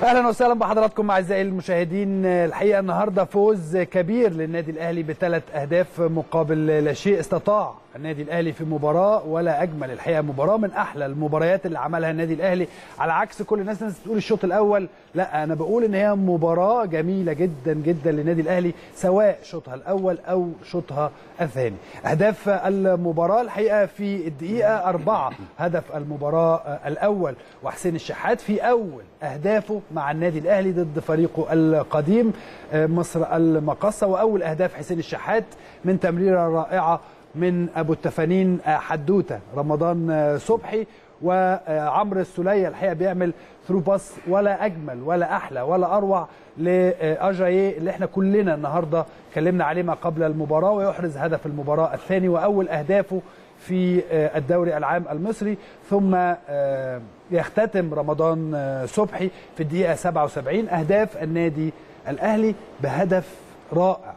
اهلا وسهلا بحضراتكم اعزائي المشاهدين الحقيقه النهارده فوز كبير للنادي الاهلي بثلاث اهداف مقابل لا شيء استطاع النادي الاهلي في مباراه ولا اجمل الحقيقه مباراه من احلى المباريات اللي عملها النادي الاهلي على عكس كل الناس الناس بتقول الشوط الاول لا انا بقول ان هي مباراه جميله جدا جدا للنادي الاهلي سواء شوطها الاول او شوطها الثاني اهداف المباراه الحقيقه في الدقيقه أربعة هدف المباراه الاول وحسين الشحات في اول اهدافه مع النادي الاهلي ضد فريقه القديم مصر المقصه واول اهداف حسين الشحات من تمريره رائعه من ابو التفانين حدوته رمضان صبحي وعمرو السوليه الحقيقه بيعمل ثرو باس ولا اجمل ولا احلى ولا اروع لاجاييه اللي احنا كلنا النهارده اتكلمنا عليه ما قبل المباراه ويحرز هدف المباراه الثاني واول اهدافه في الدوري العام المصري ثم يختتم رمضان صبحي في الدقيقه 77 اهداف النادي الاهلي بهدف رائع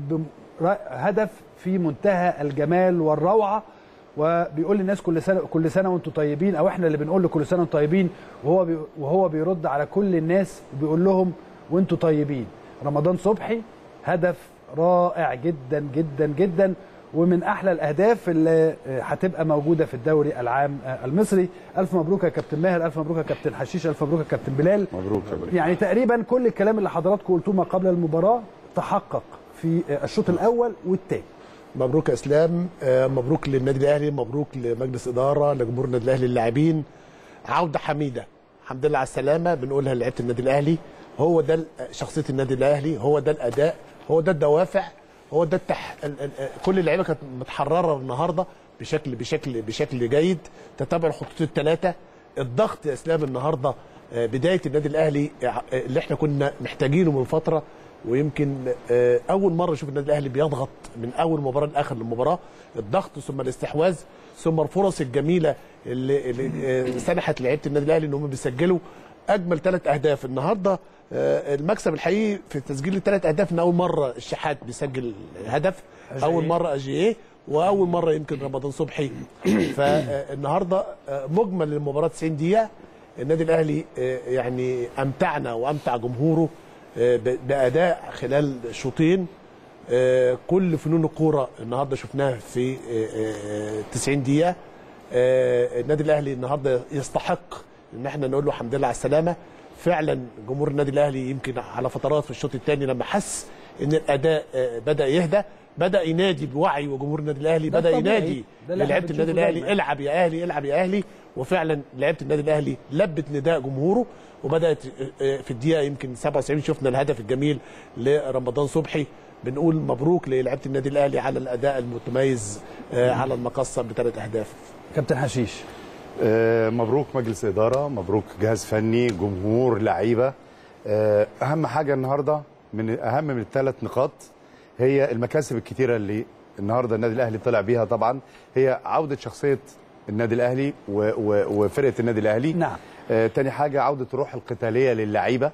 هدف في منتهى الجمال والروعه وبيقول للناس كل سنه كل سنه وانتم طيبين او احنا اللي بنقول له كل سنه وانتم طيبين وهو بي وهو بيرد على كل الناس وبيقول لهم وانتم طيبين رمضان صبحي هدف رائع جدا جدا جدا ومن احلى الاهداف اللي هتبقى موجوده في الدوري العام المصري الف مبروك يا كابتن ماهر الف مبروك يا كابتن حشيش الف مبروك يا كابتن بلال مبروك يا يعني تقريبا كل الكلام اللي حضراتكم قلتوه ما قبل المباراه تحقق في الشوط الاول والثاني مبروك يا اسلام مبروك للنادي الاهلي مبروك لمجلس اداره لجمهور النادي الاهلي اللاعبين عوده حميده الحمد لله على السلامه بنقولها لعيبه النادي الاهلي هو ده شخصيه النادي الاهلي هو ده الاداء هو ده الدوافع هو ده التح... كل اللعيبه كانت متحرره النهارده بشكل بشكل بشكل جيد تتابع الخطوط الثلاثه الضغط يا اسلام النهارده بدايه النادي الاهلي اللي احنا كنا محتاجينه من فتره ويمكن اول مره اشوف النادي الاهلي بيضغط من اول مباراه لاخر المباراه الضغط ثم الاستحواذ ثم الفرص الجميله اللي, اللي سنحت لعيبه النادي الاهلي ان هم بيسجلوا اجمل ثلاث اهداف النهارده المكسب الحقيقي في تسجيل الثلاث اهداف ان اول مره الشحات بيسجل هدف اول مره اجيه واول مره يمكن رمضان صبحي فالنهارده مجمل المباراه 90 دقيقه النادي الاهلي يعني امتعنا وامتع جمهوره باداء خلال شوطين كل فنون الكوره النهارده شفناها في 90 دقيقه النادي الاهلي النهارده يستحق ان احنا نقول له الحمد لله على السلامه فعلا جمهور النادي الاهلي يمكن على فترات في الشوط الثاني لما حس ان الاداء بدا يهدى بدا ينادي بوعي وجمهور النادي الاهلي بدا ينادي لعيبه النادي الاهلي العب يا اهلي العب يا اهلي وفعلا لعيبه النادي الاهلي لبت نداء جمهوره وبدات في الدقيقه يمكن 77 شفنا الهدف الجميل لرمضان صبحي بنقول مبروك للعيبه النادي الاهلي على الاداء المتميز على المقصه بثلاث اهداف كابتن حشيش مبروك مجلس اداره مبروك جهاز فني جمهور لعيبه اهم حاجه النهارده من اهم من الثلاث نقاط هي المكاسب الكتيره اللي النهارده النادي الاهلي طلع بيها طبعا هي عوده شخصيه النادي الاهلي وفرقه النادي الاهلي نعم آه تاني حاجه عوده الروح القتاليه للعيبه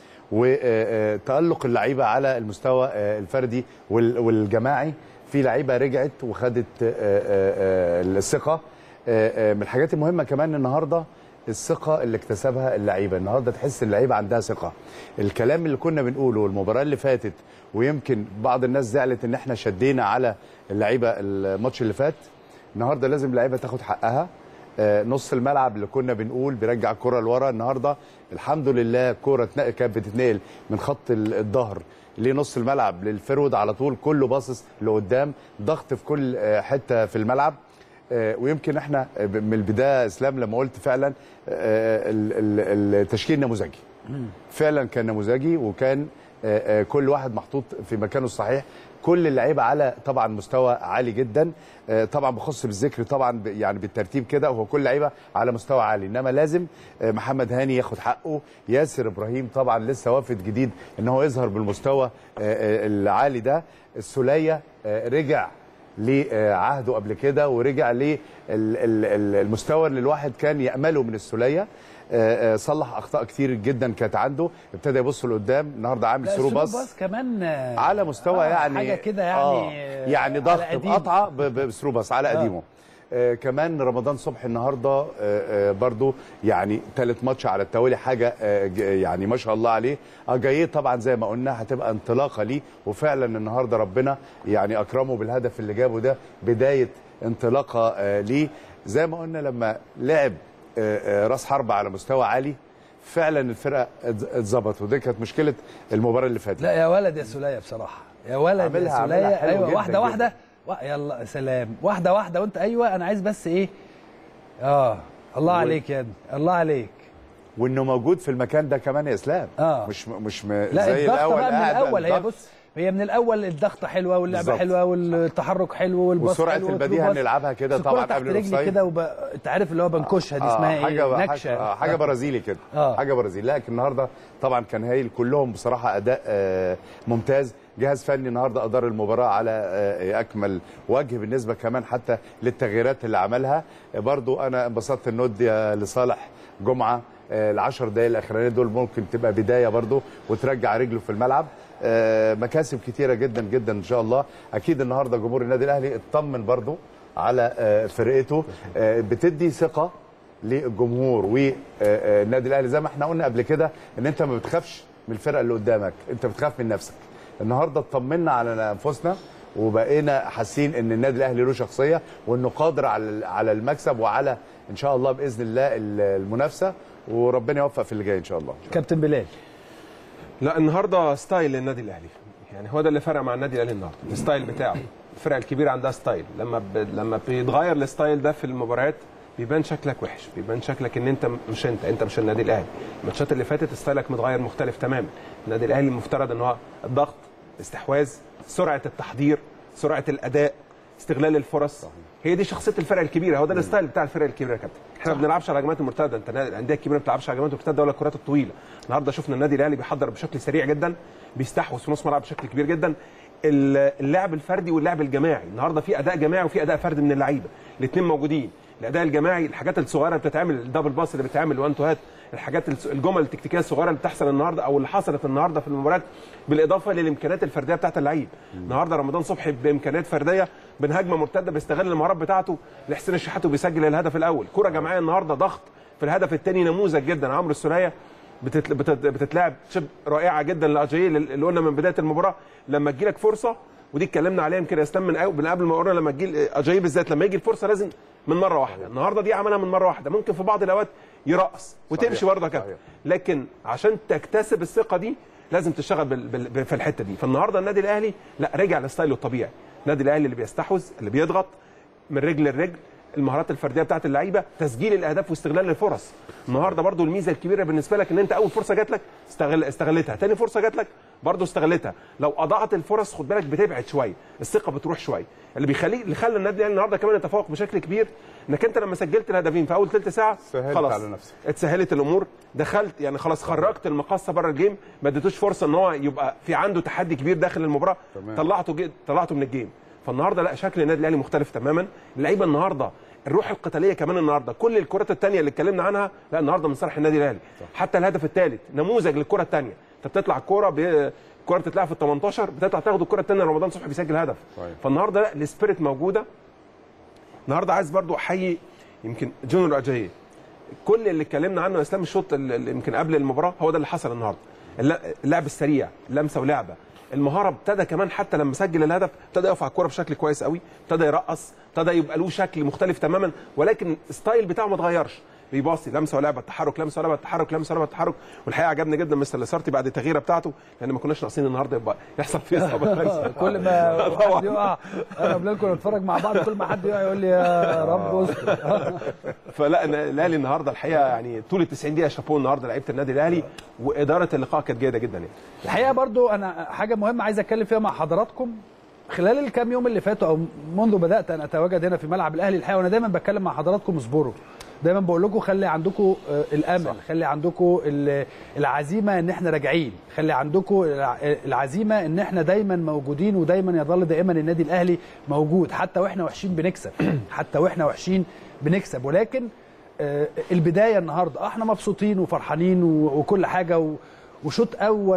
وتالق اللعيبه على المستوى آه الفردي والجماعي في لعيبه رجعت وخدت آه الثقه من الحاجات المهمه كمان النهارده الثقه اللي اكتسبها اللعيبه النهارده تحس اللعيبه عندها ثقه الكلام اللي كنا بنقوله المباراه اللي فاتت ويمكن بعض الناس زعلت ان احنا شدينا على اللعيبه الماتش اللي فات النهارده لازم اللعيبه تاخد حقها نص الملعب اللي كنا بنقول بيرجع الكره لورا النهارده الحمد لله الكره كانت بتتنقل من خط الظهر لنص الملعب للفرود على طول كله باصص لقدام ضغط في كل حته في الملعب ويمكن احنا من البدايه اسلام لما قلت فعلا التشكيل نموذجي فعلا كان نموذجي وكان كل واحد محطوط في مكانه الصحيح كل اللعيبه على طبعا مستوى عالي جدا طبعا بخص بالذكر طبعا يعني بالترتيب كده وهو كل لعيبه على مستوى عالي انما لازم محمد هاني ياخد حقه ياسر ابراهيم طبعا لسه وافد جديد ان هو يظهر بالمستوى العالي ده السوليه رجع لعهده قبل كده ورجع للمستوى اللي الواحد كان يامله من السوليه صلح اخطاء كتير جدا كانت عنده ابتدى يبص لقدام النهارده عامل ثرو باص كمان على مستوى آه يعني حاجه كده يعني آه يعني ضغط بقطعه بثرو باص على قديمه آه كمان رمضان صبحي النهارده آه آه برضو يعني ثالث ماتش على التوالي حاجه آه ج- يعني ما شاء الله عليه اجاييه طبعا زي ما قلنا هتبقى انطلاقه ليه وفعلا النهارده ربنا يعني اكرمه بالهدف اللي جابه ده بدايه انطلاقه آه ليه زي ما قلنا لما لعب آه آه راس حربة على مستوى عالي فعلا الفرقه اتز- اتظبط ودي كانت مشكله المباراه اللي فاتت لا يا ولد يا سولية بصراحة يا ولد عاملها- يا عاملها سولية حلو ايوه جدا واحدة جدا. واحدة وا- يلا سلام واحدة واحدة وانت ايوه انا عايز بس ايه اه الله عليك يا ابني الله عليك وانه موجود في المكان ده كمان يا اسلام آه. مش مش م... لا زي الضغطة الاول بقى من قاعد الاول هي الضغط. بص هي من الاول الضغطة حلوة واللعبة بالظبط. حلوة والتحرك حلو والباص وسرعة حلو البديهة والثرو باص. نلعبها كده بس طبعا الكرة قبل تحت رجلي الأوفسايد. كده وب... انت عارف اللي هو بنكشها دي آه، اسمها حاجه ايه حاجه, نكشة آه حاجه برازيلي كده آه. حاجه برازيلي لكن النهارده طبعا كان هايل كلهم بصراحه اداء آه ممتاز جهاز فني النهارده ادار المباراه على آه اكمل وجه بالنسبه كمان حتى للتغييرات اللي عملها آه، برضو انا انبسطت انه ادي لصالح جمعه آه، العشر دقايق الاخرانيه دول ممكن تبقى بدايه برضو وترجع رجله في الملعب آه، مكاسب كتيره جدا جدا ان شاء الله اكيد النهارده جمهور النادي الاهلي اطمن برضو على آه، فرقته آه، بتدي ثقه للجمهور والنادي الاهلي زي ما احنا قلنا قبل كده ان انت ما بتخافش من الفرقه اللي قدامك انت بتخاف من نفسك النهارده اطمنا على انفسنا وبقينا حاسين ان النادي الاهلي له شخصيه وانه قادر على على المكسب وعلى ان شاء الله باذن الله المنافسه وربنا يوفق في اللي جاي ان شاء الله كابتن بلال لا النهارده ستايل للنادي الاهلي يعني هو ده اللي فرق مع النادي الاهلي النهارده الستايل بتاعه الفرق الكبيره عندها ستايل لما ب... لما بيتغير الستايل ده في المباريات بيبان شكلك وحش بيبان شكلك ان انت مش انت انت مش النادي الاهلي الماتشات اللي فاتت ستايلك متغير مختلف تماما النادي الاهلي المفترض ان هو الضغط الاستحواذ سرعه التحضير سرعه الاداء استغلال الفرص هي دي شخصيه الفرق الكبيره هو ده الستايل بتاع الفرق الكبيره يا كابتن احنا ما بنلعبش على هجمات المرتده انت نادي- الانديه الكبيره ما بتلعبش على هجمات المرتده ولا الكرات الطويله النهارده شفنا النادي الاهلي بيحضر بشكل سريع جدا بيستحوذ في نص ملعب بشكل كبير جدا ال- اللعب الفردي واللعب الجماعي النهارده في اداء جماعي وفي اداء فردي من اللعيبه الاثنين موجودين الاداء الجماعي الحاجات الصغيره اللي بتتعمل الدبل باس اللي بتتعمل وان تو هات الحاجات الس- الجمل التكتيكيه الصغيره اللي بتحصل النهارده او اللي حصلت النهارده في المباريات بالاضافه للامكانيات الفرديه بتاعت اللعيب النهارده رمضان صبحي بامكانيات فرديه من هجمه مرتده بيستغل المهارات بتاعته لحسين الشحات وبيسجل الهدف الاول كره جماعيه النهارده ضغط في الهدف الثاني نموذج جدا عمرو السوليه بتت... بتت... بتتلعب شب رائعه جدا لاجاييه اللي قلنا من بدايه المباراه لما تجيلك فرصه ودي اتكلمنا عليها يمكن يا اسلام من أو- من قبل ما قلنا لما تجي اجاييه بالذات لما يجي الفرصه لازم من مره واحده النهارده دي عملها من مره واحده ممكن في بعض الاوقات يرقص وتمشي برضه يا كابتن صحيح. لكن عشان تكتسب الثقه دي لازم تشتغل بال... بال... في الحته دي فالنهارده النادي الاهلي لا رجع لستايله الطبيعي النادي الاهلي اللي بيستحوذ اللي بيضغط من رجل لرجل المهارات الفرديه بتاعت اللعيبه تسجيل الاهداف واستغلال الفرص النهارده برضو الميزه الكبيره بالنسبه لك ان انت اول فرصه جات لك استغل استغلتها تاني فرصه جات لك برضو استغلتها لو اضاعت الفرص خد بالك بتبعد شويه الثقه بتروح شويه اللي بيخليه اللي خلى النادي الاهلي النهارده كمان يتفوق بشكل كبير انك انت لما سجلت الهدفين في اول ثلث ساعه سهلت خلاص على نفسك. اتسهلت الامور دخلت يعني خلاص خرجت المقصه بره الجيم ما اديتوش فرصه ان هو يبقى في عنده تحدي كبير داخل المباراه تمام. طلعته جي... طلعته من الجيم فالنهارده لا شكل النادي الاهلي مختلف تماما اللعيبه النهارده الروح القتاليه كمان النهارده كل الكرات الثانيه اللي اتكلمنا عنها لا النهارده من صالح النادي الاهلي حتى الهدف الثالث نموذج للكره الثانيه انت بتطلع الكوره ب... الكوره بتتلعب في ال 18 بتطلع تاخد الكره الثانيه رمضان صبحي بيسجل هدف صحيح. فالنهارده لا السبيريت موجوده النهارده عايز برضو احيي يمكن جونيور اجاييه كل اللي اتكلمنا عنه يا اسلام الشوط اللي يمكن قبل المباراه هو ده اللي حصل النهارده الل- اللعب السريع لمسه ولعبه المهاره ابتدى كمان حتى لما سجل الهدف ابتدى يقف على الكوره بشكل كويس قوي ابتدى يرقص ابتدى يبقى له شكل مختلف تماما ولكن الستايل بتاعه ما اتغيرش بيباصي لمسه ولعبه تحرك لمسه ولعبه تحرك لمسه ولعبه تحرك والحقيقه عجبني جدا مستر لاسارتي بعد التغييره بتاعته لان ما كناش ناقصين النهارده يبقى يحصل فيه اصابه ثالثه كل ما طبعاً. حد يقع انا وبلال كنا نتفرج مع بعض كل ما حد يقع يقول لي يا رب استر فلا أنا- الاهلي النهارده الحقيقه يعني طول ال 90 دقيقه شابوه النهارده لعيبه النادي الاهلي واداره اللقاء كانت جيده جدا يعني الحقيقه برضو انا حاجه مهمه عايز اتكلم فيها مع حضراتكم خلال الكام يوم اللي فاتوا او منذ بدات ان اتواجد هنا في ملعب الاهلي الحقيقه وانا دايما بتكلم مع حضراتكم اصبروا دايما بقول لكم خلي عندكم آه، الامل صح. خلي عندكم ال- العزيمه ان احنا راجعين خلي عندكم الع- العزيمه ان احنا دايما موجودين ودايما يظل دائما النادي الاهلي موجود حتى واحنا وحشين بنكسب حتى واحنا وحشين بنكسب ولكن آه، البدايه النهارده احنا مبسوطين وفرحانين و- وكل حاجه و- وشوط اول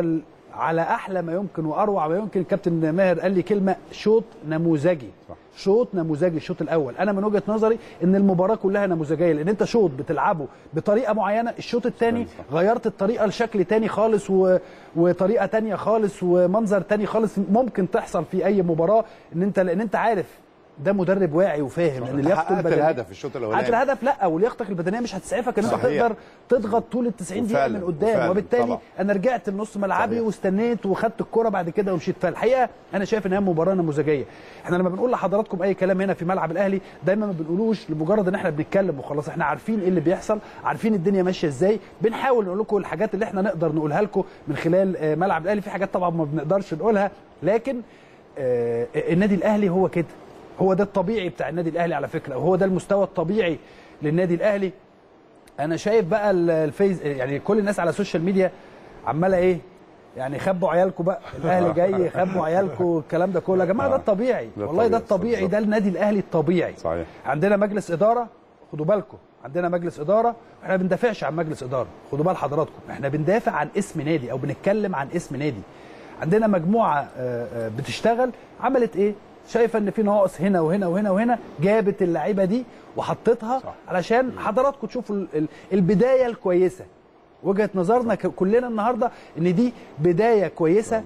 على احلى ما يمكن واروع ما يمكن الكابتن ماهر قال لي كلمه شوط نموذجي صح. شوط نموذجي الشوط الاول انا من وجهه نظري ان المباراه كلها نموذجيه لان انت شوط بتلعبه بطريقه معينه الشوط الثاني صح. غيرت الطريقه لشكل تاني خالص و... وطريقه تانية خالص ومنظر تاني خالص ممكن تحصل في اي مباراه ان انت لان انت عارف ده مدرب واعي وفاهم لان لياقته حققت البدنيه الهدف الشوط حققت الاولاني الهدف لا ولياقتك البدنيه مش هتسعفك ان انت صحيح. تقدر تضغط طول ال 90 دقيقه وفعلا- من قدام وفعلا وبالتالي طبعا. انا رجعت لنص ملعبي صحيح. واستنيت وخدت الكره بعد كده ومشيت فالحقيقه انا شايف ان هي مباراه نموذجيه احنا لما بنقول لحضراتكم اي كلام هنا في ملعب الاهلي دايما ما بنقولوش لمجرد ان احنا بنتكلم وخلاص احنا عارفين ايه اللي بيحصل عارفين الدنيا ماشيه ازاي بنحاول نقول لكم الحاجات اللي احنا نقدر نقولها لكم من خلال آه، ملعب الاهلي في حاجات طبعا ما بنقدرش نقولها لكن آه، النادي الاهلي هو كده هو ده الطبيعي بتاع النادي الاهلي على فكره وهو ده المستوى الطبيعي للنادي الاهلي انا شايف بقى ال- الفيز يعني كل الناس على السوشيال ميديا عماله ايه يعني خبوا عيالكم بقى الاهلي جاي خبوا عيالكم الكلام ده كله يا جماعه ده الطبيعي ده والله ده الطبيعي، الطبيعي ده النادي الاهلي الطبيعي صحيح. عندنا مجلس اداره خدوا بالكم عندنا مجلس اداره احنا ما بندافعش عن مجلس اداره خدوا بال حضراتكم احنا بندافع عن اسم نادي او بنتكلم عن اسم نادي عندنا مجموعه آه، آه، بتشتغل عملت ايه شايفه ان في نواقص هنا وهنا وهنا وهنا جابت اللعيبه دي وحطتها صح. علشان حضراتكم تشوفوا ال- ال- البدايه الكويسه وجهه نظرنا ك- كلنا النهارده ان دي بدايه كويسه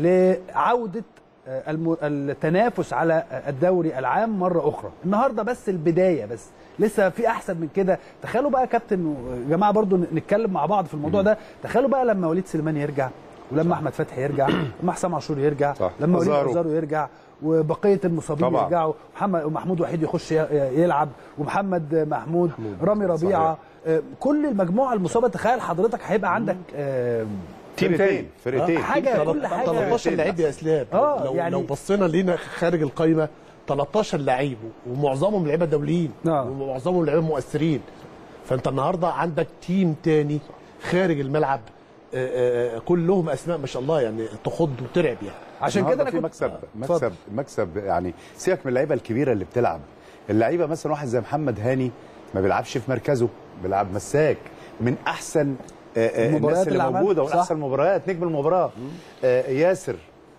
لعوده آه، الم- التنافس على آه، الدوري العام مره اخرى النهارده بس البدايه بس لسه في احسن من كده تخيلوا بقى يا كابتن و- يا جماعه برضو نتكلم مع بعض في الموضوع ده تخيلوا بقى لما وليد سليمان يرجع ولما احمد فتحي يرجع لما حسام عاشور يرجع صح. لما وليد أزارو. ازارو يرجع وبقيه المصابين طبعا. يرجعوا محمد ومحمود وحيد يخش ي- يلعب ومحمد محمود رامي ربيعه آه، كل المجموعه المصابه تخيل حضرتك هيبقى عندك آه، فرقتين فرقتين حاجه كل حاجه 13 لعيب يا اسلام آه، لو يعني- لو بصينا لينا خارج القايمه 13 لعيب ومعظمهم لعيبه دوليين آه. ومعظمهم لعيبه مؤثرين فانت النهارده عندك تيم تاني خارج الملعب آه، آه، كلهم اسماء ما شاء الله يعني تخض وترعب يعني عشان كده النهاردة انا في كنت مكسب آه، اتفضل. مكسب مكسب يعني سيبك من اللعيبه الكبيره اللي بتلعب اللعيبه مثلا واحد زي محمد هاني ما بيلعبش في مركزه بيلعب مساك من احسن آه، آه، المباريات الناس اللي اللي عملها. موجوده صح. ومن احسن المباريات نجم المباراه آه، ياسر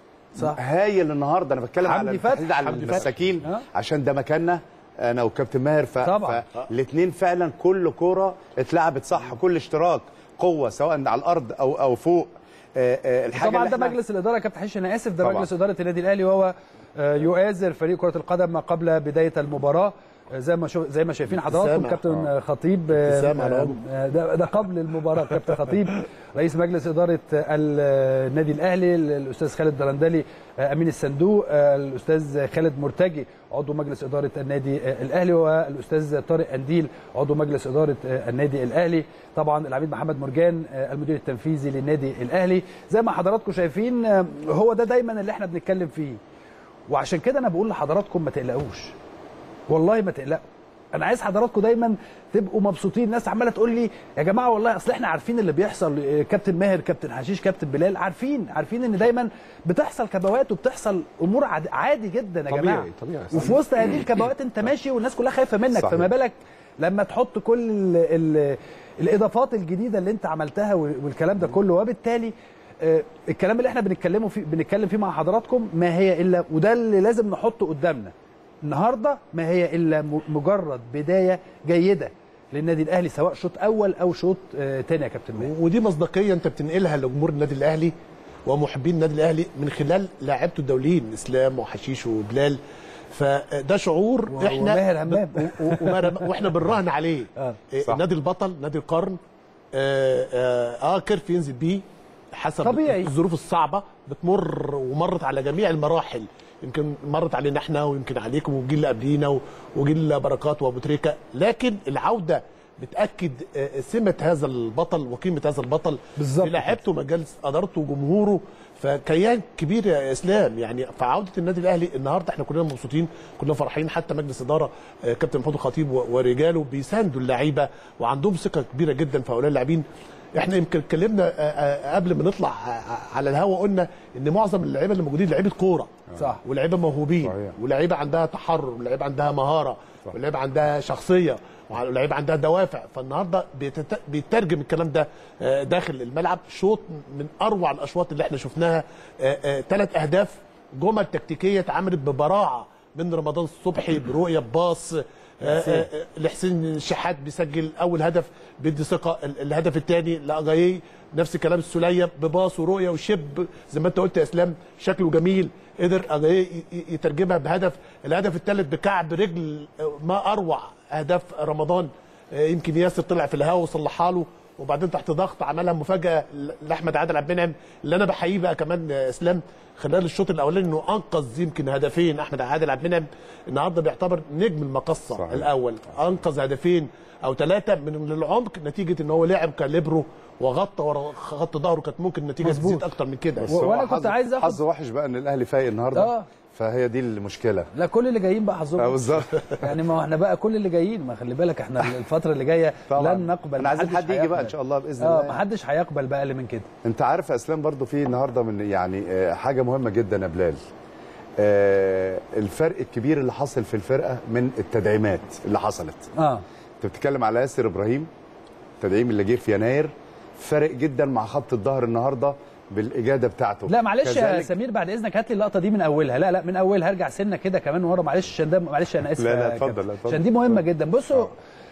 صح هايل النهارده انا بتكلم حمدي على فتحي. التحديد على حمدي فتحي. المساكين آه. عشان ده مكاننا انا وكابتن ماهر ف... طبعا. فالاثنين فعلا كل كوره اتلعبت صح كل اشتراك قوه سواء على الارض او او فوق آه، آه، الحاجه طبعا اللي ده إحنا- مجلس الاداره يا كابتن حشي انا اسف ده طبعا. مجلس اداره النادي الاهلي وهو آه، يؤازر فريق كره القدم ما قبل بدايه المباراه آه، زي ما شو زي ما شايفين حضراتكم ابتسامة. كابتن آه. خطيب آه، ابتسامة على آه، وجهه. آه، ده, ده قبل المباراه كابتن خطيب رئيس مجلس اداره آه، النادي الاهلي الاستاذ خالد درندلي آه، امين الصندوق آه، الاستاذ خالد مرتجي عضو مجلس اداره النادي آه، الاهلي والاستاذ طارق انديل عضو مجلس اداره آه، النادي الاهلي طبعا العميد محمد مرجان آه، المدير التنفيذي للنادي الاهلي زي ما حضراتكم شايفين آه، هو ده دايما اللي احنا بنتكلم فيه وعشان كده انا بقول لحضراتكم ما تقلقوش والله ما تقلقوا انا عايز حضراتكم دايما تبقوا مبسوطين الناس عماله تقول لي يا جماعه والله اصل احنا عارفين اللي بيحصل إيه، كابتن ماهر كابتن حشيش كابتن بلال عارفين عارفين ان دايما بتحصل كبوات وبحصل امور عادي, عادي جدا يا طبيعي، جماعه طبيعي. وفي وسط هذه الكبوات انت ماشي والناس كلها خايفه منك صحيح. فما بالك لما تحط كل ال ال الاضافات الجديده اللي انت عملتها والكلام ده كله وبالتالي آه، الكلام اللي احنا بنتكلمه فيه بنتكلم فيه مع حضراتكم ما هي الا وده اللي لازم نحطه قدامنا النهارده ما هي الا م- مجرد بدايه جيده للنادي الاهلي سواء شوط اول او شوط آه، تاني يا كابتن ماهر ودي مصداقيه انت بتنقلها لجمهور النادي الاهلي ومحبين النادي الاهلي من خلال لاعيبته الدوليين اسلام وحشيش وبلال فده شعور و- احنا وماهر همام. و- و- وماهر همام، واحنا بنراهن عليه آه، إيه، صح. نادي البطل نادي القرن اه, آه, آه كيرف ينزل بيه حسب طبيعي. الظروف الصعبه بتمر ومرت على جميع المراحل يمكن مرت علينا احنا ويمكن عليكم والجيل اللي قبلينا و- وجيل بركات وابو تريكه لكن العوده بتاكد آه، سمه هذا البطل وقيمه هذا البطل بالظبط في لعيبته مجالس ادارته وجمهوره فكيان كبير يا اسلام يعني في عوده النادي الاهلي النهارده احنا كلنا مبسوطين كلنا فرحين حتى مجلس اداره آه، كابتن محمود الخطيب و- ورجاله بيساندوا اللعيبه وعندهم ثقه كبيره جدا في هؤلاء اللاعبين احنا يمكن اتكلمنا آه، آه، قبل ما نطلع آه، على الهوا قلنا ان معظم اللعيبه اللي موجودين لعيبه كوره صح. ولاعيبه موهوبين صحيح. ولاعيبه عندها تحرر ولاعيبه عندها مهاره ولاعيبه عندها شخصيه ولاعيبه عندها دوافع فالنهارده بيتت- بيترجم الكلام ده آه، داخل الملعب شوط من اروع الاشواط اللي احنا شفناها ثلاث اهداف جمل تكتيكيه اتعملت ببراعه من رمضان صبحي برؤيه باص آه، آه، آه، لحسين الشحات بيسجل اول هدف بيدي ثقه ال- الهدف الثاني لاجايي نفس كلام السوليه بباص ورؤيه وشب زي ما انت قلت يا اسلام شكله جميل قدر اجايي ي- ي- يترجمها بهدف الهدف الثالث بكعب رجل آه، ما اروع اهداف رمضان آه، يمكن ياسر طلع في الهواء وصلحها له وبعدين تحت ضغط عملها مفاجاه ل- لاحمد عادل عبد المنعم اللي انا بحييه بقى كمان آه، اسلام خلال الشوط الاولاني انه انقذ يمكن هدفين احمد عادل عبد المنعم النهارده بيعتبر نجم المقصه صحيح. الاول انقذ هدفين او ثلاثه من العمق نتيجه ان هو لعب كاليبرو وغطى ورا خط ظهره كانت ممكن النتيجه مظبوط. تزيد اكتر من كده بس و- هو وأنا كنت حظ- عايز آخد- حظ وحش بقى ان الاهلي فايق النهارده آه. فهي دي المشكله لا كل اللي جايين بقى اه حظهم بالظبط يعني ما هو احنا بقى كل اللي جايين ما خلي بالك احنا الفتره اللي جايه طبعا لن نقبل احنا عايزين محدش حد يجي بقى ان هيقبل. شاء الله باذن اه الله ما حدش هيقبل بقى اقل من كده انت عارف يا اسلام برضو في النهارده من يعني آه، حاجه مهمه جدا يا بلال آه، الفرق الكبير اللي حصل في الفرقه من التدعيمات اللي حصلت اه انت بتتكلم على ياسر ابراهيم التدعيم اللي جه في يناير فرق جدا مع خط الظهر النهارده بالاجاده بتاعته لا معلش يا كذلك- سمير بعد اذنك هات لي اللقطه دي من اولها لا لا من اولها ارجع سنه كده كمان ورا معلش عشان ده معلش انا اسف لا، لا، يا اتفضل، كابتن. لا، اتفضل. عشان دي مهمه جدا بصوا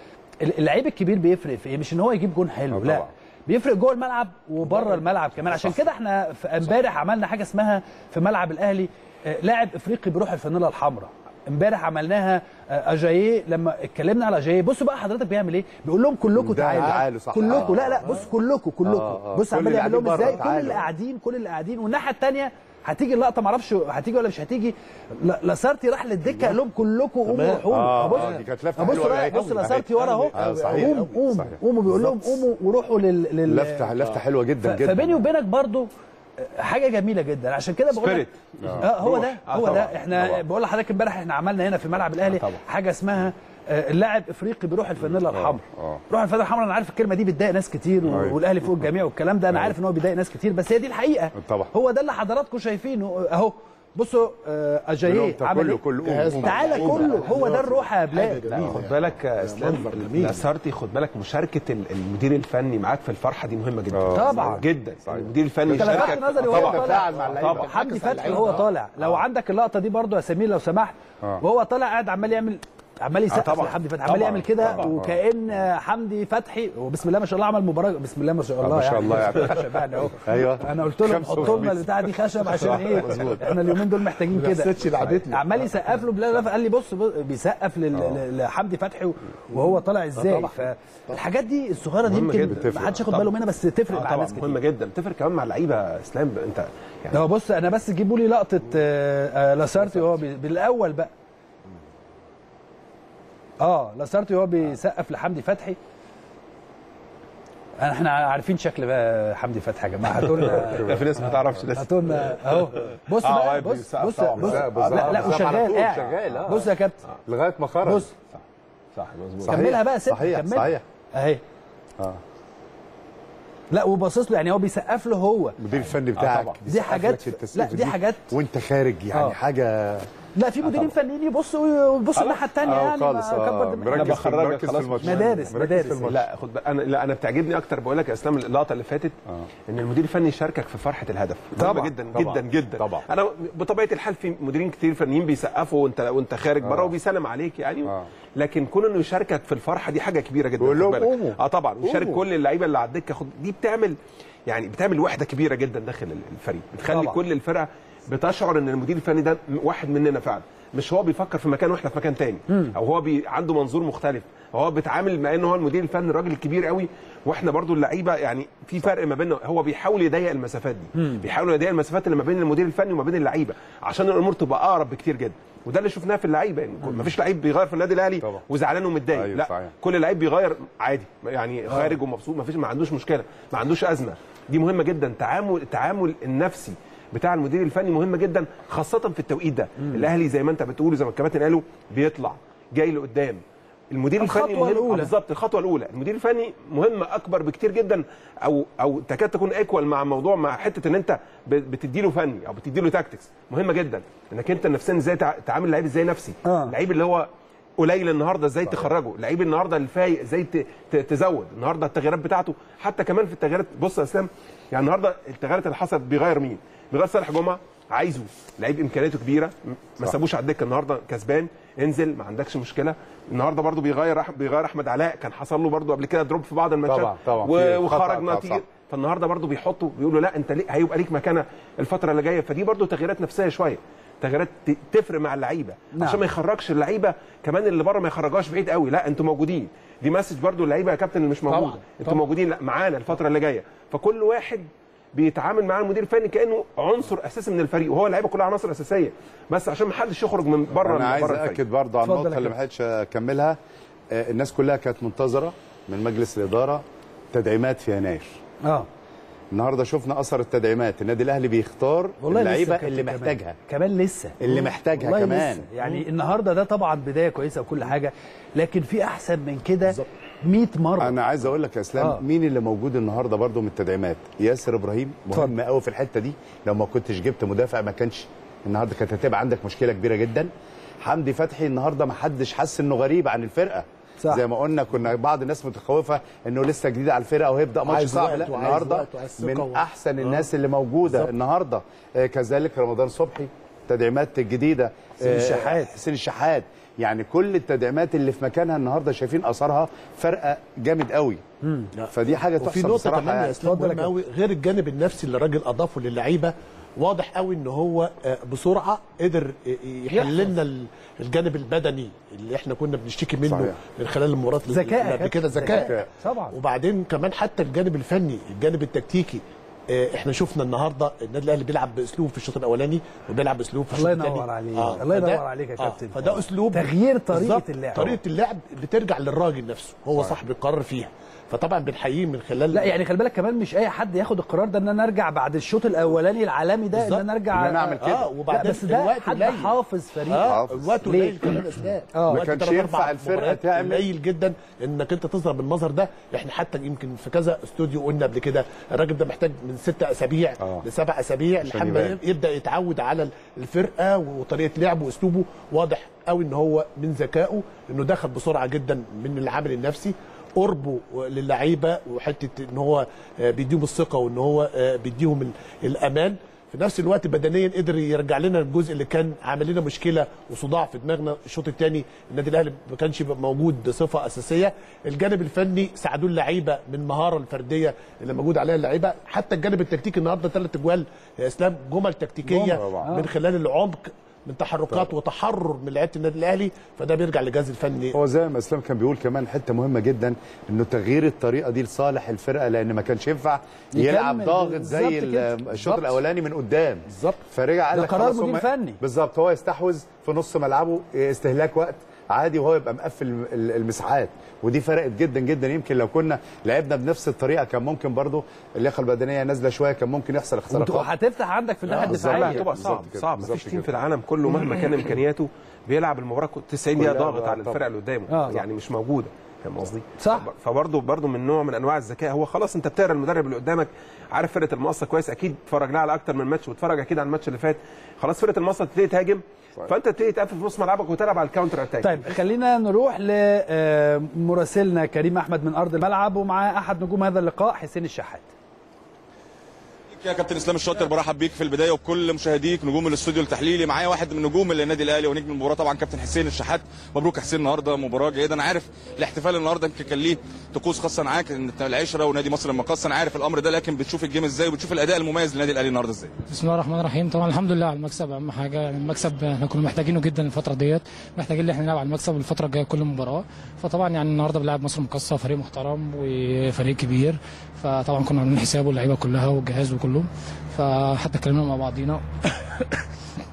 اللعيب الكبير بيفرق في ايه مش ان هو يجيب جون حلو آه، لا طبعا. بيفرق جوه الملعب وبره الملعب كمان عشان كده احنا في امبارح عملنا حاجه اسمها في ملعب الاهلي آه، لاعب افريقي بروح الفانيلا الحمراء امبارح عملناها آه، اجاييه لما اتكلمنا على اجاييه بصوا بقى حضرتك بيعمل ايه بيقول لهم كلكم ده تعالوا تعالوا، صح. كلكم آه، لا لا بص كلكم كلكم آه، آه. بص كل عمال اللي يعمل لهم قاعدين ازاي بره، كل اللي تعالوا. قاعدين كل اللي قاعدين والناحيه الثانيه هتيجي اللقطه معرفش هتيجي ولا مش هتيجي لا- لاسارتي راح للدكه قال لهم كلكم قوموا روحوا آه، بص آه، دي كانت لفة بص حلوة بقى أوي. بص أوي. لاسارتي ورا اهو آه، صحيح. قوم قوم صحيح. قوموا بيقول لهم قوموا وروحوا لل, لل... لفته لفته حلوه جدا ف- جدا فبيني وبينك برضو حاجه جميله جدا عشان كده بقول لك Spirit. اه هو ده آه، هو طبعاً، ده احنا طبعاً. بقول لحضرتك امبارح احنا عملنا هنا في ملعب الاهلي طبعاً. حاجه اسمها آه، اللاعب افريقي بيروح الفانيلا الحمراء آه. روح الفانيلا الحمراء انا عارف الكلمه دي بتضايق ناس كتير و- أيوة. والاهلي فوق الجميع والكلام ده انا عارف ان هو بيضايق ناس كتير بس هي دي الحقيقه طبعا. هو ده اللي حضراتكم شايفينه اهو بصوا آه، اجاييه عمل كله إيه؟ كله جهاز قوم. تعالى كله هو ده الروح يا بلال لا خد بالك يا اسلام منظر جميل. لاسارتي خد بالك مشاركه ال- المدير الفني معاك في الفرحه دي مهمه جدا آه. طبعا. جدا صحيح. المدير الفني انت لفتت يشاركك نظري وهو طبعا طالع مع اللعيبة. طبعا حمدي ركز على فتحي اللعيبة. وهو طالع لو عندك اللقطه دي برضو يا سمير لو سمحت آه. وهو طالع قاعد عمال يعمل عمال يسقف طبعا. لحمدي فتحي عمال طبعا. يعمل كده طبعا. وكان حمدي فتحي وبسم الله ما شاء الله عمل مباراه بسم الله ما شاء الله ما شاء الله يعني. خشب يعني اهو ايوه انا قلت لهم خمسة حطوا لنا وخميس. البتاعه دي خشب عشان ايه احنا اليومين دول محتاجين ما كده حسيتش لعبتني. عمال يسقف له بلال قال لي بص بص- بيسقف لل- لحمدي فتحي وهو طالع ازاي فالحاجات دي الصغيره دي مهمة يمكن جدا. ما حدش ياخد طبعا. باله منها بس تفرق آه مع طبعا ناس كتير مهمه جدا تفرق كمان مع لعيبه اسلام انت يعني هو بص انا بس جيبوا لي لقطه آه، آه، لاسارتي وهو بي- بالاول بقى اه لاسارتي وهو بيسقف لحمدي فتحي احنا عارفين شكل بقى حمدي فتحي يا جماعه هاتوا لنا ده في ناس ما تعرفش لسه هاتوا لنا اهو بص آه، بقى واقف بص بيسقف بص طبعاً. بص بيسقف- بيسقف. لا لا بيسقف على وشغال طول، قاعد شغال، آه. بص يا كابتن لغايه ما خرج بص صح مظبوط صحيح. كملها بقى سيبها صحيح كملها. صحيح اهي اه لا وباصص له يعني هو بيسقف له هو المدير الفني بتاعك طبعا. دي حاجات بيسقف لك التسقيفة لا دي حاجات وانت خارج يعني آه. حاجه لا في مديرين فنيين يبصوا ويبصوا الناحيه الثانيه آه، يعني خالص ما- آه. كبر دماغك. مركز في بخرجك مركز في خلاص. الماتش مدارس- مركز مدارس. في الماتش. لا خد بالك انا لا انا بتعجبني اكتر بقول لك يا اسلام اللقطه اللي فاتت ان المدير الفني يشاركك في فرحه الهدف مهمة طبعاً، جدا طبعاً، جدا جدا طبعاً. انا بطبيعه الحال في مديرين كتير فنيين بيسقفوا وانت وانت خارج بره وبيسلم عليك يعني آه. لكن كون انه يشاركك في الفرحه دي حاجه كبيره جدا بيقول خد لهم بالك. قوموا. اه طبعا ويشارك قوموا. كل اللعيبه اللي على الدكه خد دي بتعمل يعني بتعمل وحده كبيره جدا داخل الفريق بتخلي طبعاً. كل الفرقه بتشعر ان المدير الفني ده واحد مننا فعلا مش هو بيفكر في مكان واحنا في مكان تاني او هو بي عنده منظور مختلف أو هو بيتعامل مع انه هو المدير الفني الراجل الكبير قوي واحنا برضو اللعيبه يعني في فرق ما بيننا هو بيحاول يضيق المسافات دي بيحاول يضيق المسافات اللي ما بين المدير الفني وما بين اللعيبه عشان الامور تبقى اقرب بكتير جدا وده اللي شفناه في اللعيبه يعني ما فيش لعيب بيغير في النادي الاهلي طبعا. وزعلان ومتضايق أيوة، لا صحيح. كل لعيب بيغير عادي يعني خارج ومبسوط ما فيش ما عندوش مشكله ما عندوش ازمه دي مهمه جدا تعامل التعامل النفسي بتاع المدير الفني مهم جدا خاصه في التوقيت ده الاهلي زي ما انت بتقول زي ما الكباتن قالوا بيطلع جاي لقدام المدير الخطوة الفني مهم الأولى. آه بالظبط الخطوه الاولى المدير الفني مهمه اكبر بكتير جدا او او تكاد تكون ايكوال مع موضوع مع حته ان انت ب- بتديله فني او بتديله تاكتكس مهمه جدا انك انت نفسيا ازاي تع- تعامل لعيب ازاي نفسي آه. اللعيب اللي هو قليل النهارده ازاي تخرجه اللعيب النهارده الفايق ازاي ت- ت- تزود النهارده التغييرات بتاعته حتى كمان في التغييرات بص يا اسلام يعني النهارده التغييرات اللي حصلت بيغير مين بيغير صالح جمعه عايزه لعيب امكانياته كبيره م- ما سابوش على الدكه النهارده كسبان انزل ما عندكش مشكله النهارده برضو بيغير أح- بيغير احمد علاء كان حصل له برضو قبل كده دروب في بعض الماتشات طبعاً، طبعاً. و- في وخرج خطأ، صح. نتيجه فالنهارده برضو بيحطوا بيقولوا لا انت ليه هيبقى ليك مكانه الفتره اللي جايه فدي برضو تغييرات نفسيه شويه تغييرات ت- تفرق مع اللعيبه نعم. عشان ما يخرجش اللعيبه كمان اللي بره ما يخرجوهاش بعيد قوي لا انتوا موجودين دي مسج برضو اللعيبه يا كابتن اللي مش موجوده طبعاً، انتوا طبعاً. موجودين لا معانا الفتره اللي جايه فكل واحد بيتعامل مع المدير الفني كانه عنصر اساسي من الفريق وهو اللعيبه كلها عناصر اساسيه بس عشان ما حدش يخرج من بره انا عايز بره الفريق. اكد برضه على اتفضل النقطه يا اللي ما كابتن. لحقتش اكملها آه، الناس كلها كانت منتظره من مجلس الاداره تدعيمات في يناير اه النهارده شفنا اثر التدعيمات النادي الاهلي بيختار والله لسه اللعيبه كابتن اللي كمان. محتاجها كمان لسه اللي محتاجها والله كمان. لسه. يعني النهارده ده طبعا بدايه كويسه وكل حاجه لكن في احسن من كده 100 مره انا عايز اقول لك يا اسلام آه. آه. مين اللي موجود النهارده برضو من التدعيمات ياسر ابراهيم مهم قوي في الحته دي لو ما كنتش جبت مدافع ما كانش النهارده كانت هتبقى عندك مشكله كبيره جدا حمدي فتحي النهارده ما حدش حس انه غريب عن الفرقه صح. زي ما قلنا كنا بعض الناس متخوفه انه لسه جديد على الفرقه وهيبدا ماتش عايز صعب وقت لا وعايز النهارده وقت وعايز ثقة من و- احسن آه. الناس اللي موجوده بالظبط. النهارده آه، كذلك رمضان صبحي تدعيمات جديده حسين آه، الشحات. حسين الشحات يعني كل التدعيمات اللي في مكانها النهارده شايفين اثرها فرقه جامد قوي فدي حاجه وفي تحسب نقطه بصراحه كمان يا يعني. اسلام اتفضل يا مهمه قوي غير الجانب النفسي اللي الراجل اضافه للعيبه واضح قوي ان هو آه، بسرعه قدر آه، يحل لنا ال- الجانب البدني اللي احنا كنا بنشتكي منه صحيح. من خلال المباراه اللي ذكاء يا قبل كابتن، كده ذكاء ذكاء. طبعا. وبعدين كمان حتى الجانب الفني الجانب التكتيكي آه، احنا شفنا النهارده النادي الاهلي بيلعب باسلوب في الشوط الاولاني وبيلعب باسلوب في الله الشوط الثاني ينور عليك. الله فده- ينور عليك يا كابتن. فده اسلوب تغيير طريقة بالظبط. اللعب. طريقه اللعب بترجع للراجل نفسه هو صاحب القرار فيها فطبعا بنحييه من خلال لا يعني خلي بالك كمان مش اي حد ياخد القرار ده ان انا ارجع بعد الشوط الاولاني العالمي ده ان بالظبط. انا ارجع إن أنا أعمل كده. اه وبعدين لا بس ده الوقت حد قليل. حافظ فريق اه حافظ. الوقت ليه؟ قليل كمان اسباب آه. الوقت ما كانش تلات ينفع أربع الفرقة مباريات تعمل- قليل جدا انك انت تظهر بالمظهر ده احنا حتى يمكن في كذا استوديو قلنا قبل كده الراجل ده محتاج من ست اسابيع آه. لسبع اسابيع لحد ما يبان. يبدا يتعود على الفرقه وطريقه لعبه واسلوبه واضح قوي ان هو من ذكائه انه دخل بسرعه جدا من العامل النفسي قربه للعيبه وحته ان هو آه، بيديهم الثقه وان هو آه، بيديهم ال- الامان في نفس الوقت بدنيا قدر يرجع لنا الجزء اللي كان عامل لنا مشكله وصداع في دماغنا الشوط الثاني النادي الاهلي ما كانش بيبقى موجود بصفه اساسيه الجانب الفني ساعدوه اللعيبه من المهاره الفرديه اللي موجود عليها اللعيبه حتى الجانب التكتيكي النهارده ثلاث اجوال يا اسلام جمل تكتيكيه طبعاً. من خلال العمق من تحركات وتحرر من لعيبه النادي الاهلي فده بيرجع للجهاز الفني هو زي ما اسلام كان بيقول كمان حته مهمه جدا انه تغيير الطريقه دي لصالح الفرقه لان ما كانش ينفع يلعب يكمل ضاغط بالظبط زي ال- كده. الشوط بالظبط. الاولاني من قدام بالظبط. فرجع قال ده لك قرار خلاص مدير هم- فني. بالظبط هو يستحوذ في نص ملعبه استهلاك وقت عادي وهو يبقى مقفل ال- المساحات ودي فرقت جدا جدا يمكن لو كنا لعبنا بنفس الطريقه كان ممكن برضو اللياقه البدنيه نازله شويه كان ممكن يحصل اختراقات وهتفتح عندك في الناحيه بالظبط. لا الدفاعيه هتبقى بالظبط صعب كده، صعب بالظبط مفيش تيم كده. في العالم كله مهما كان امكانياته بيلعب المباراه 90 دقيقه كلها ضاغط ضغط على طبعا. الفرقه اللي قدامه آه. يعني مش موجوده فاهم قصدي؟ صح. فبرضه برضه من نوع من انواع الذكاء هو خلاص انت بتقرا المدرب اللي قدامك عارف فرقه المقصه كويس اكيد اتفرج لها على اكتر من ماتش واتفرج اكيد على الماتش اللي فات خلاص فرقه المقصه تبتدي تهاجم فانت تبتدي تقفل في نص ملعبك وتلعب على الكاونتر اتاك طيب خلينا نروح لمراسلنا كريم احمد من ارض الملعب ومعاه احد نجوم هذا اللقاء حسين الشحات يا كابتن اسلام الشاطر برحب بيك في البدايه وبكل مشاهديك نجوم الاستوديو التحليلي معايا واحد من نجوم النادي الاهلي ونجم المباراه طبعا كابتن حسين الشحات مبروك يا حسين النهارده مباراه جيده انا عارف الاحتفال النهارده يمكن كان ليه طقوس خاصه معاك ان انت العشره ونادي مصر المقاصه انا عارف الامر ده لكن بتشوف الجيم ازاي وبتشوف الاداء المميز للنادي الاهلي النهارده ازاي بسم الله الرحمن الرحيم طبعا الحمد لله على المكسب اهم حاجه يعني المكسب احنا كنا محتاجينه جدا الفتره ديت محتاجين ان احنا نلعب على المكسب الفتره الجايه كل مباراه فطبعا يعني النهارده بنلعب مصر مقصه فريق محترم وفريق كبير فطبعا كنا عاملين حسابه اللعيبه كلها والجهاز وكله فحتى اتكلمنا مع بعضينا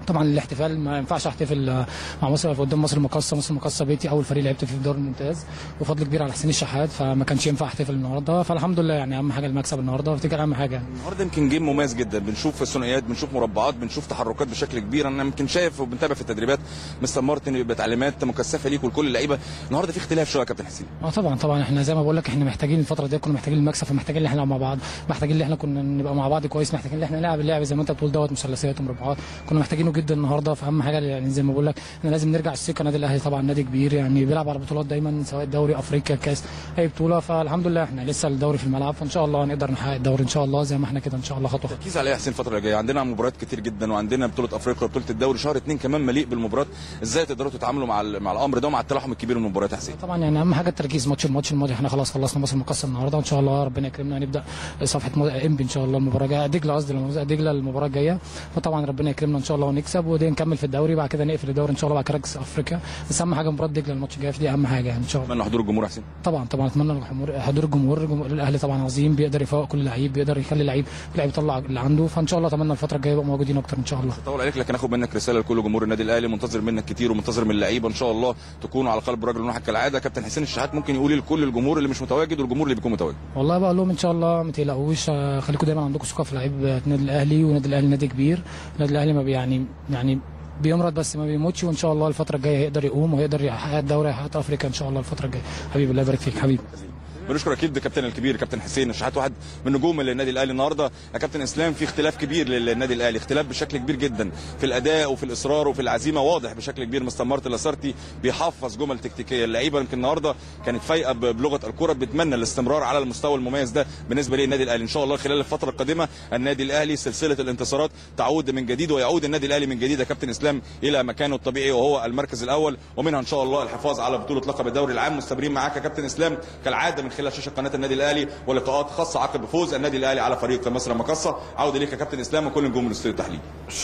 طبعا الاحتفال ما ينفعش احتفل آه، مع مصر قدام مصر المقاصه مصر المقاصه بيتي اول فريق لعبت فيه في الدوري الممتاز وفضل كبير على حسين الشحات فما كانش ينفع احتفل النهارده فالحمد لله يعني اهم حاجه المكسب النهارده وافتكر اهم حاجه يعني. النهارده يمكن جيم مميز جدا بنشوف ثنائيات بنشوف مربعات بنشوف تحركات بشكل كبير انا يمكن شايف وبنتابع في التدريبات مستر مارتن بيبقى تعليمات مكثفه ليك ولكل اللعيبه النهارده في اختلاف شويه يا كابتن حسين اه طبعا طبعا احنا زي ما بقول لك احنا محتاجين الفتره دي كنا محتاجين المكسب فمحتاجين ان احنا نلعب مع بعض محتاجين ان احنا كنا نبقى مع بعض كويس محتاجين ان احنا نلعب اللعب زي ما انت بتقول دوت مثلثات ومربعات كنا محتاجينه جدا النهارده فاهم حاجه يعني زي ما بقول لك احنا لازم نرجع الثقه النادي الاهلي طبعا نادي كبير يعني بيلعب على بطولات دايما سواء دوري افريقيا كاس اي بطوله فالحمد لله احنا لسه الدوري في الملعب فان شاء الله نقدر نحقق الدوري ان شاء الله زي ما احنا كده ان شاء الله خطوه خطوه تركيز عليها يا حسين الفتره اللي جايه عندنا مباريات كتير جدا وعندنا بطوله افريقيا وبطوله الدوري شهر اتنين كمان مليء بالمباريات ازاي تقدروا تتعاملوا مع ال- مع الامر ده ومع التلاحم الكبير من المباريات يا حسين طبعا يعني اهم حاجه التركيز ماتش الماتش الماضي احنا خلاص خلصنا مصر المقصه النهارده وان شاء الله ربنا يكرمنا هنبدا صفحه مو- انبي ان شاء الله المباراه الجايه دجله قصدي لما نوزع دجله المباراه الجايه فطبعا ربنا يكرمنا ان شاء الله ونكسب ودي نكمل في الدوري بعد كده نقفل الدوري ان شاء الله بعد كده نركز افريقيا بس اهم حاجه مباراه دجله الماتش الجاي دي اهم حاجه يعني ان شاء الله اتمنى حضور الجمهور يا حسين طبعا طبعا اتمنى الجمهور حضور الجمهور الجمهور الاهلي طبعا عظيم بيقدر يفوق كل لعيب بيقدر يخلي اللعيب اللعيب يطلع اللي عنده فان شاء الله اتمنى الفتره الجايه يبقوا موجودين اكتر ان شاء الله طول عليك لكن اخد منك رساله لكل جمهور النادي الاهلي منتظر منك كتير ومنتظر من اللعيبه ان شاء الله تكونوا على قلب رجل واحد كالعاده كابتن حسين الشحات ممكن يقول لكل الجمهور اللي مش متواجد والجمهور اللي بيكون متواجد والله بقول لهم ان شاء الله ما تقلقوش آه، خليكم دايما عندكم ثقه في لعيب النادي الاهلي والنادي الاهلي نادي كبير النادي الاهلي ما بي يعني يعني بيمرض بس ما بيموتش وان شاء الله الفتره الجايه هيقدر يقوم وهيقدر يحقق الدوري يحقق افريقيا ان شاء الله الفتره الجايه حبيبي الله يبارك فيك حبيبي بنشكر اكيد كابتن الكبير كابتن حسين الشحات واحد من نجوم النادي الاهلي النهارده يا كابتن اسلام في اختلاف كبير للنادي الاهلي اختلاف بشكل كبير جدا في الاداء وفي الاصرار وفي العزيمه واضح بشكل كبير مستر مارتن لاسارتي بيحفظ جمل تكتيكيه اللعيبه يمكن النهارده كانت فايقه ب- بلغه الكره بتتمنى الاستمرار على المستوى المميز ده بالنسبه للنادي الاهلي ان شاء الله خلال الفتره القادمه النادي الاهلي سلسله الانتصارات تعود من جديد ويعود النادي الاهلي من جديد يا كابتن اسلام الى مكانه الطبيعي وهو المركز الاول ومنها ان شاء الله الحفاظ على بطوله لقب الدوري العام مستمرين معاك يا كابتن اسلام كالعاده من خلال شاشه قناه النادي الاهلي ولقاءات خاصه عقب فوز النادي الاهلي على فريق مصر المقاصه عوده ليك يا كابتن اسلام وكل نجوم الاستوديو التحليلي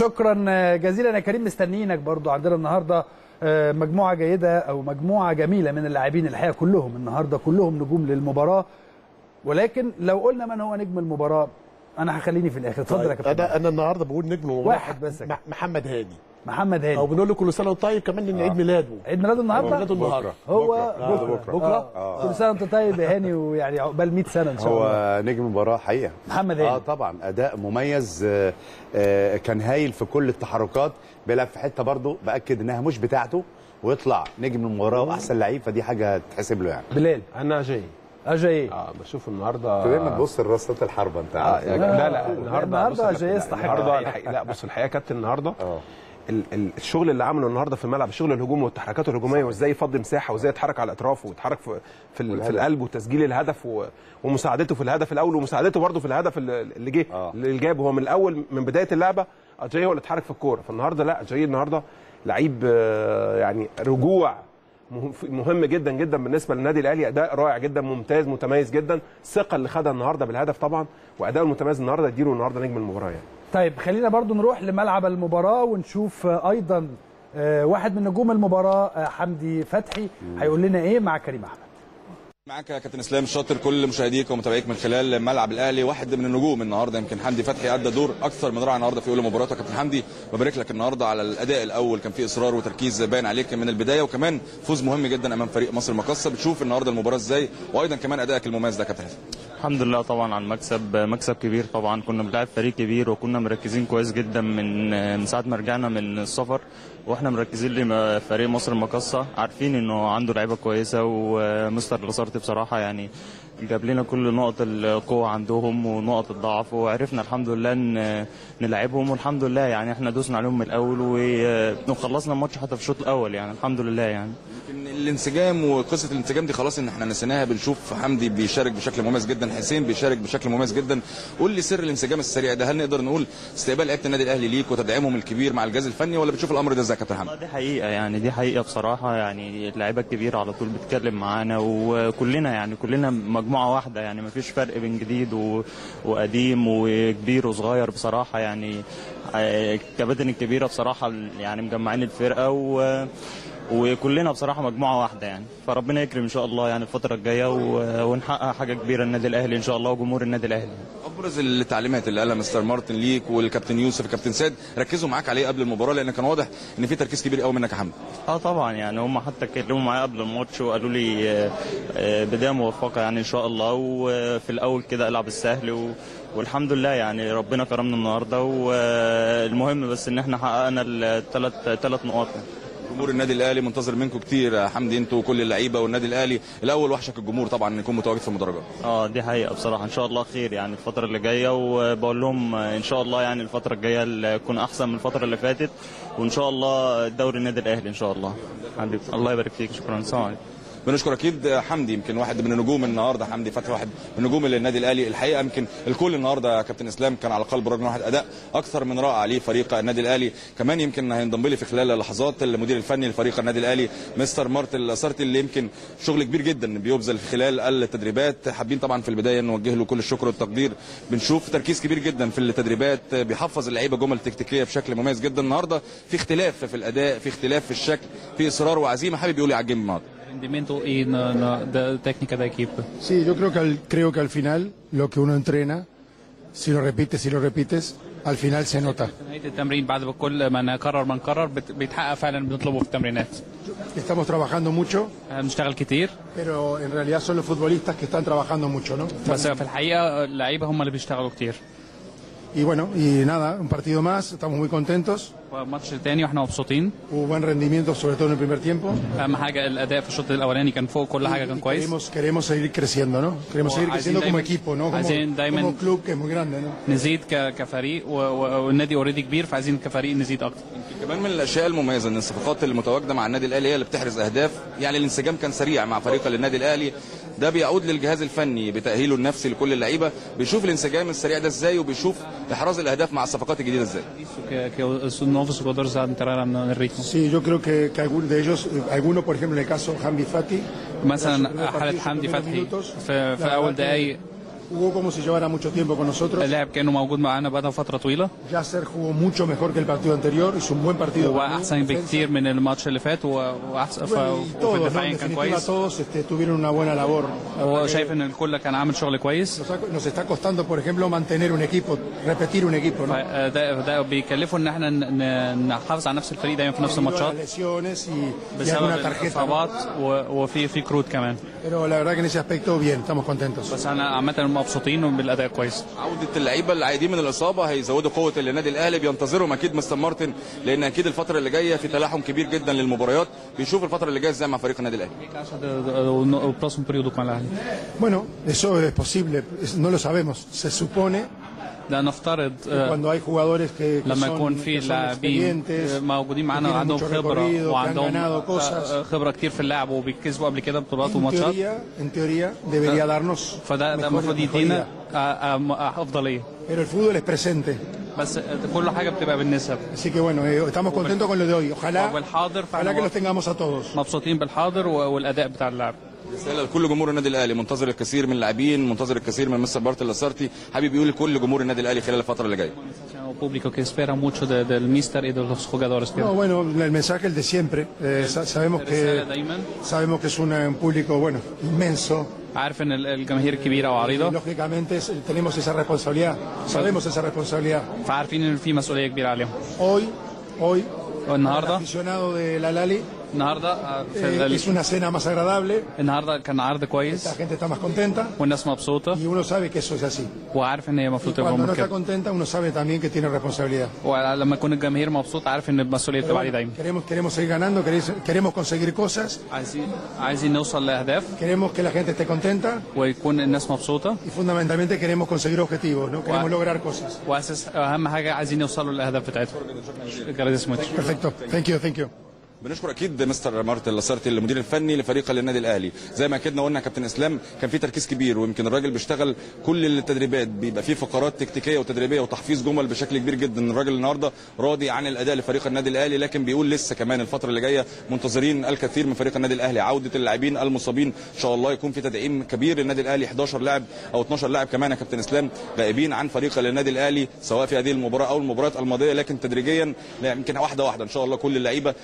شكرا جزيلا يا كريم مستنيينك برضو عندنا النهارده آه، مجموعه جيده او مجموعه جميله من اللاعبين الحقيقه كلهم النهارده كلهم نجوم للمباراه ولكن لو قلنا من هو نجم المباراه انا هخليني في الاخر اتفضل يا كابتن انا انا النهارده بقول نجم المباراه واحد بس يا مح- محمد هاني محمد او هاني بنقول له كل سنه وانت طيب كمان ان عيد ميلاده عيد ميلاده النهارده ميلاده النهارده هو بكره بكره, بكره آه. كل سنه وانت طيب يا هاني ويعني عقبال 100 سنه ان شاء الله هو نجم مباراه حقيقه محمد اه هاني طبعا اداء مميز آه، آه، كان هايل في كل التحركات بيلعب في حته برضه باكد انها مش بتاعته ويطلع نجم المباراه واحسن لعيب فدي حاجه تحسب له يعني بلال انا جاي اجاي اه بشوف النهارده دايما تبص لرصات الحربه انت آه عارف يعني لا لا النهارده النهاردة بص يا كابتن، جاي لا، يستحق النهارده الحقيقة. الحقيقة لا بص الحقيقه يا كابتن النهارده اه ال- ال- الشغل اللي عمله النهارده في الملعب الشغل الهجومي والتحركات الهجوميه وازاي يفضي مساحه وازاي يتحرك على الاطراف ويتحرك في في, ال- في والهدف. القلب وتسجيل الهدف و- ومساعدته في الهدف الاول ومساعدته برده في الهدف اللي اللي جه آه. اللي جاب هو من الاول من بدايه اللعبه اجاي هو اللي اتحرك في الكوره فالنهارده لا اجاي النهارده لعيب آه، يعني رجوع مهم- مهم جدا جدا بالنسبه للنادي الاهلي اداء رائع جدا ممتاز متميز جدا الثقه اللي خدها النهارده بالهدف طبعا واداؤه المتميز النهارده يديله النهارده نجم المباراه يعني طيب خلينا برضو نروح لملعب المباراة ونشوف آه، أيضا آه، واحد من نجوم المباراة آه، حمدي فتحي هيقول لنا إيه مع كريم أحمد معاك يا كابتن اسلام الشاطر كل مشاهديك ومتابعيك من خلال ملعب الاهلي واحد من النجوم النهارده يمكن حمدي فتحي ادى دور اكثر من رائع النهارده في اولى مباراته كابتن حمدي ببارك لك النهارده على الاداء الاول كان في اصرار وتركيز باين عليك من البدايه وكمان فوز مهم جدا امام فريق مصر المقاصه بتشوف النهارده المباراه ازاي وايضا كمان ادائك المميز ده يا كابتن حسن الحمد لله طبعا على المكسب مكسب كبير طبعا كنا بنلعب فريق كبير وكنا مركزين كويس جدا من من ساعه ما رجعنا من السفر واحنا مركزين لفريق مصر المقاصه عارفين انه عنده لعيبه كويسه ومستر لاسارتي بصراحه يعني جاب لنا كل نقط القوه عندهم ونقط الضعف وعرفنا الحمد لله ان نلعبهم والحمد لله يعني احنا دوسنا عليهم من الاول و- وخلصنا الماتش حتى في الشوط الاول يعني الحمد لله يعني يمكن الانسجام وقصه الانسجام دي خلاص ان احنا نسيناها بنشوف حمدي بيشارك بشكل مميز جدا حسين بيشارك بشكل مميز جدا قول لي سر الانسجام السريع ده هل نقدر نقول استقبال لعيبه النادي الاهلي ليك وتدعيمهم الكبير مع الجهاز الفني ولا بتشوف الامر ده ازاي يا كابتن حمدي آه دي حقيقة يعني دي حقيقة بصراحة يعني اللعيبة الكبيرة على طول بتتكلم معانا وكلنا يعني كلنا مجموعة واحدة يعني مفيش فرق بين جديد و... وقديم وكبير وصغير بصراحة يعني آه، الكباتن الكبيرة بصراحة يعني مجمعين الفرقة و... وكلنا بصراحة مجموعة واحدة يعني فربنا يكرم إن شاء الله يعني الفترة الجاية و... ونحقق حاجة كبيرة النادي الأهلي إن شاء الله وجمهور النادي الأهلي اكبر ابرز التعليمات اللي قالها مستر مارتن ليك والكابتن يوسف الكابتن سيد ركزوا معاك عليه قبل المباراه لان كان واضح ان في تركيز كبير قوي منك يا حمد اه طبعا يعني هم حتى اتكلموا معايا قبل الماتش وقالوا لي آه، آه، بدايه موفقه يعني ان شاء الله وفي الاول كده العب السهل و والحمد لله يعني ربنا كرمنا النهارده والمهم بس ان احنا حققنا الثلاث ثلاث نقاط جمهور النادي الاهلي منتظر منكم كتير يا حمدي انتوا وكل اللعيبه والنادي الاهلي الاول وحشك الجمهور طبعا ان يكون متواجد في المدرجات اه دي حقيقه بصراحه ان شاء الله خير يعني الفتره اللي جايه وبقول لهم ان شاء الله يعني الفتره الجايه اللي تكون احسن من الفتره اللي فاتت وان شاء الله دوري النادي الاهلي ان شاء الله حبيبي الله يبارك فيك شكرا السلام عليكم بنشكر اكيد حمدي يمكن واحد من النجوم النهارده حمدي فتحي واحد من نجوم النادي الاهلي الحقيقه يمكن الكل النهارده يا كابتن اسلام كان على قلب رجل واحد اداء اكثر من رائع لفريق النادي الاهلي كمان يمكن هينضم لي في خلال اللحظات المدير الفني لفريق النادي الاهلي مستر مارتن الاسارتي اللي يمكن شغل كبير جدا بيبذل خلال التدريبات حابين طبعا في البدايه نوجه له كل الشكر والتقدير بنشوف تركيز كبير جدا في التدريبات بيحفظ اللعيبه جمل تكتيكيه بشكل مميز جدا النهارده في اختلاف في الاداء في اختلاف في الشكل في اصرار وعزيمه حابب يقول لي على الجيم النهارده rendimiento y no, no, de técnica de equipo. Sí, yo creo que al, creo que al final lo que uno entrena, si lo repites, si lo repites, al final se nota. نهايه التمرين بعد كل ما نكرر ما نكرر بت- بيتحقق فعلا بنطلبه في التمرينات Estamos trabajando mucho, احنا بنشتغل كتير pero en realidad son los futbolistas que están trabajando mucho, ¿no? بس في الحقيقه اللعيبه هم اللي بيشتغلوا كتير Y bueno, y nada, un partido más, estamos muy contentos. ماتش تاني واحنا مبسوطين Hubo buen rendimiento, sobre todo en el primer tiempo. اهم حاجه الاداء في الشوط الاولاني كان فوق كل حاجه كان Y كويس queremos, queremos seguir creciendo, ¿no? Queremos seguir عايزين creciendo como دايماً- equipo, ¿no? Como, عايزين دايماً- como club que es muy grande, ¿no? نزيد ك- كفريق و- و- والنادي اوريدي كبير فعايزين كفريق نزيد اكتر كمان من الاشياء المميزه ان الصفقات اللي متواجده مع النادي الاهلي هي اللي بتحرز اهداف يعني الانسجام كان سريع مع فريق النادي الاهلي ده بيعود للجهاز الفني بتاهيله النفسي لكل اللعيبه بيشوف الانسجام السريع ده ازاي وبيشوف احراز الاهداف مع الصفقات الجديده ازاي Isso que, que os novos jogadores entraram no ritmo. Sí, yo creo que, que algunos de ellos, algunos, por ejemplo, en el caso de Hamdi Fati, مثلا حاله حمدي فتحي في, في اول دقائق jugó como si llevara mucho tiempo con nosotros. اللاعب كانه موجود معانا بقى فتره طويله Yasser jugó mucho mejor que el partido anterior, hizo un buen partido. هو para mí, احسن defensa. بكتير من الماتش اللي فات و- واحسن ف- Bueno, y وفي todos, ¿no? الدفاع En كان definitiva, كويس todos este, tuvieron una buena labor. هو شايف ان الكل كان عامل شغل كويس Nos, ha- nos está costando, por ejemplo, mantener un equipo, repetir un equipo, ¿no? فده ده بيكلفوا ان احنا ن- ن- نحافظ على نفس الفريق دايما في نفس Debido a الماتشات las lesiones y, y بسبب alguna tarjeta. ¿no? الاصابات و- وفي في كروت كمان Pero la verdad que en ese aspecto, bien, estamos contentos. بس انا عامه مبسوطين بالاداء كويس عوده اللعيبه العايدين من الاصابه هيزودوا قوه النادي الاهلي بينتظرهم اكيد مستر مارتن لان اكيد الفتره اللي جايه في تلاحم كبير جدا للمباريات بيشوف الفتره اللي جايه ازاي مع فريق النادي الاهلي O que acha do- do- o, o próximo período com a Lahli? Bueno, eso es posible, es- no lo sabemos. Se supone ده نفترض que آه، cuando hay jugadores que, que لما son, يكون في que son لاعبين experientes, موجودين que معانا tienen وعندهم mucho خبره recorrido, que han وعندهم ganado cosas, آه، خبره كتير في اللعب وبيكسبوا قبل كده بطولات en وماتشات teoría, en teoría debería darnos فده ده mejor- المفروض mejoría. يدينا آه، آه، م- آه، افضليه Pero el fútbol es presente. بس آه، كل حاجه بتبقى بالنسب Así que bueno, eh, estamos contentos con lo de hoy. Ojalá, وبالحاضر ojalá que los فاحنا tengamos a todos. مبسوطين بالحاضر و- والاداء بتاع اللاعب رساله لكل جمهور النادي الاهلي منتظر الكثير من اللاعبين منتظر الكثير من مستر بارت اللاسارتي حابب يقول لكل جمهور النادي الاهلي خلال الفتره اللي جايه o público que espera mucho de- del mister y de los jugadores que No, bueno, el mensaje es el de siempre. Eh, sa- sabemos الرساله que دايما sabemos que es una- un público bueno inmenso. عارف ان ال- الجماهير كبيره وعريضه Lógicamente es- tenemos esa responsabilidad. Sabemos esa responsabilidad. فعارفين ان في مسؤوليه كبيره عليهم Hoy, hoy, el والنهارده aficionado de la Lali النهارده آه، في eh, ال- es una cena más agradable. النهارده كان عرض كويس La gente está más contenta والناس مبسوطه y uno sabe que eso es así. وعارف ان هي Y المفروض تبقى cuando no está كده contenta, uno sabe también que tiene responsabilidad. ولما يكون الجماهير مبسوط عارف ان المسؤوليه Pero تبقى عليه bueno, دايما queremos, queremos seguir ganando, queremos, queremos conseguir cosas, عايزين عايزين نوصل لاهداف queremos que la gente esté contenta ويكون الناس مبسوطه y fundamentalmente queremos conseguir objetivos, ¿no? Queremos Wow. lograr cosas. واساس اهم حاجه عايزين يوصلوا للاهداف بتاعتهم Gracias mucho. Perfecto. Thank you, thank you. بنشكر اكيد مستر مارتن لاسارتي المدير الفني لفريق النادي الاهلي زي ما اكدنا قلنا يا كابتن اسلام كان في تركيز كبير ويمكن الراجل بيشتغل كل التدريبات بيبقى فيه فقرات تكتيكيه وتدريبيه وتحفيظ جمل بشكل كبير جدا الراجل النهارده راضي عن الاداء لفريق النادي الاهلي لكن بيقول لسه كمان الفتره اللي جايه منتظرين الكثير من فريق النادي الاهلي عوده اللاعبين المصابين ان شاء الله يكون في تدعيم كبير للنادي الاهلي 11 لاعب او 12 لاعب كمان يا كابتن اسلام غائبين عن فريق النادي الاهلي سواء في هذه المباراه او المباريات الماضيه لكن تدريجيا لا، يمكن واحده واحده ان شاء الله كل اللعيبه تدخل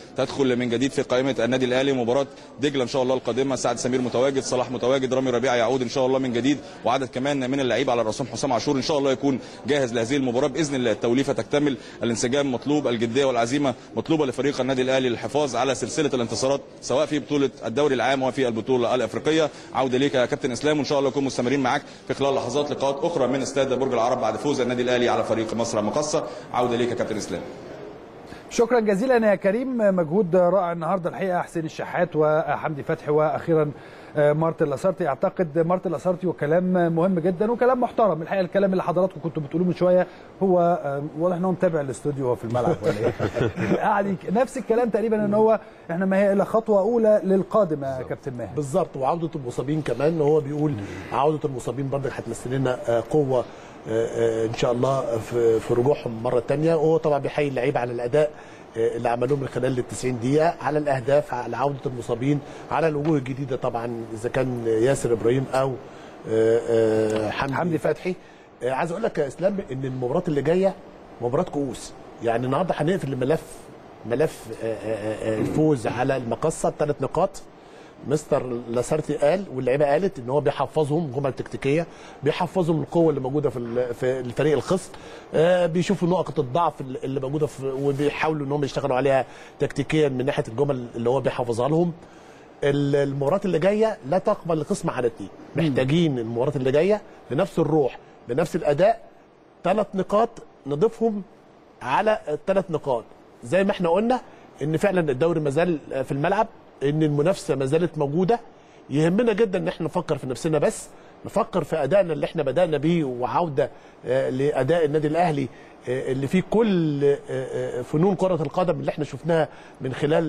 الدخول من جديد في قائمه النادي الاهلي مباراه دجله ان شاء الله القادمه سعد سمير متواجد صلاح متواجد رامي ربيعه يعود ان شاء الله من جديد وعدد كمان من اللعيبه على راسهم حسام عاشور ان شاء الله يكون جاهز لهذه المباراه باذن الله التوليفه تكتمل الانسجام مطلوب الجديه والعزيمه مطلوبه لفريق النادي الاهلي للحفاظ على سلسله الانتصارات سواء في بطوله الدوري العام وفي البطوله الافريقيه عوده ليك يا كابتن اسلام وان شاء الله نكون مستمرين معاك في خلال لحظات لقاءات اخرى من استاد برج العرب بعد فوز النادي الاهلي على فريق مصر المقصه عوده ليك يا كابتن اسلام شكرا جزيلا يا كريم مجهود رائع النهارده الحقيقه حسين الشحات وحمدي فتحي واخيرا مارتن لاسارتي اعتقد مارتن لاسارتي وكلام مهم جدا وكلام محترم الحقيقه الكلام اللي حضراتكم كنتوا بتقولوه من شويه هو واضح ان هو متابع الاستوديو وهو في الملعب ولا ايه قاعد نفس الكلام تقريبا ان هو احنا ما هي الا خطوه اولى للقادم يا كابتن ماهر بالظبط وعوده المصابين كمان هو بيقول عوده المصابين برضك هتمثل لنا قوه ان شاء الله في في رجوعهم مره ثانيه وهو طبعا بيحيي اللعيبه على الاداء اللي عملوه من خلال ال 90 دقيقه على الاهداف على عوده المصابين على الوجوه الجديده طبعا اذا كان ياسر ابراهيم او حمدي, حمدي فتحي عايز اقول لك يا اسلام ان المباراه اللي جايه مباراه كؤوس يعني النهارده هنقفل الملف ملف الفوز على المقصه بثلاث نقاط مستر لاسارتي قال واللعيبه قالت ان هو بيحفظهم جمل تكتيكيه بيحفظهم القوه اللي موجوده في في الفريق الخصم آه بيشوفوا نقط الضعف اللي موجوده في وبيحاولوا ان هم يشتغلوا عليها تكتيكيا من ناحيه الجمل اللي هو بيحافظها لهم المباراه اللي جايه لا تقبل القسم على اثنين محتاجين المباراه اللي جايه بنفس الروح بنفس الاداء ثلاث نقاط نضيفهم على الثلاث نقاط زي ما احنا قلنا ان فعلا الدوري ما زال في الملعب ان المنافسه ما زالت موجوده يهمنا جدا ان احنا نفكر في نفسنا بس نفكر في ادائنا اللي احنا بدانا بيه وعوده لاداء النادي الاهلي اللي فيه كل فنون كره القدم اللي احنا شفناها من خلال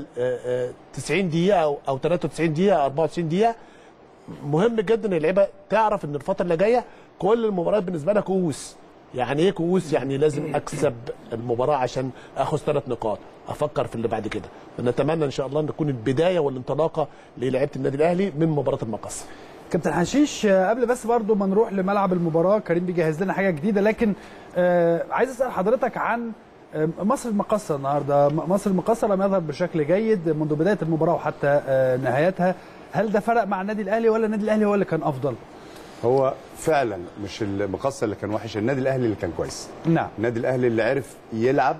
90 دقيقه او 93 دقيقه 94 دقيقه مهم جدا ان اللعيبه تعرف ان الفتره اللي جايه كل المباريات بالنسبه لها كؤوس يعني ايه كؤوس يعني لازم اكسب المباراه عشان اخذ ثلاث نقاط افكر في اللي بعد كده فنتمنى ان شاء الله ان تكون البدايه والانطلاقه للاعيبه النادي الاهلي من مباراه المقص كابتن حشيش قبل بس برضو ما نروح لملعب المباراه كريم بيجهز لنا حاجه جديده لكن آه عايز اسال حضرتك عن مصر المقصه النهارده مصر المقصه لم يظهر بشكل جيد منذ بدايه المباراه وحتى آه نهايتها هل ده فرق مع النادي الاهلي ولا النادي الاهلي هو اللي كان افضل هو فعلا مش المقصه اللي كان وحش النادي الاهلي اللي كان كويس نعم النادي الاهلي اللي عرف يلعب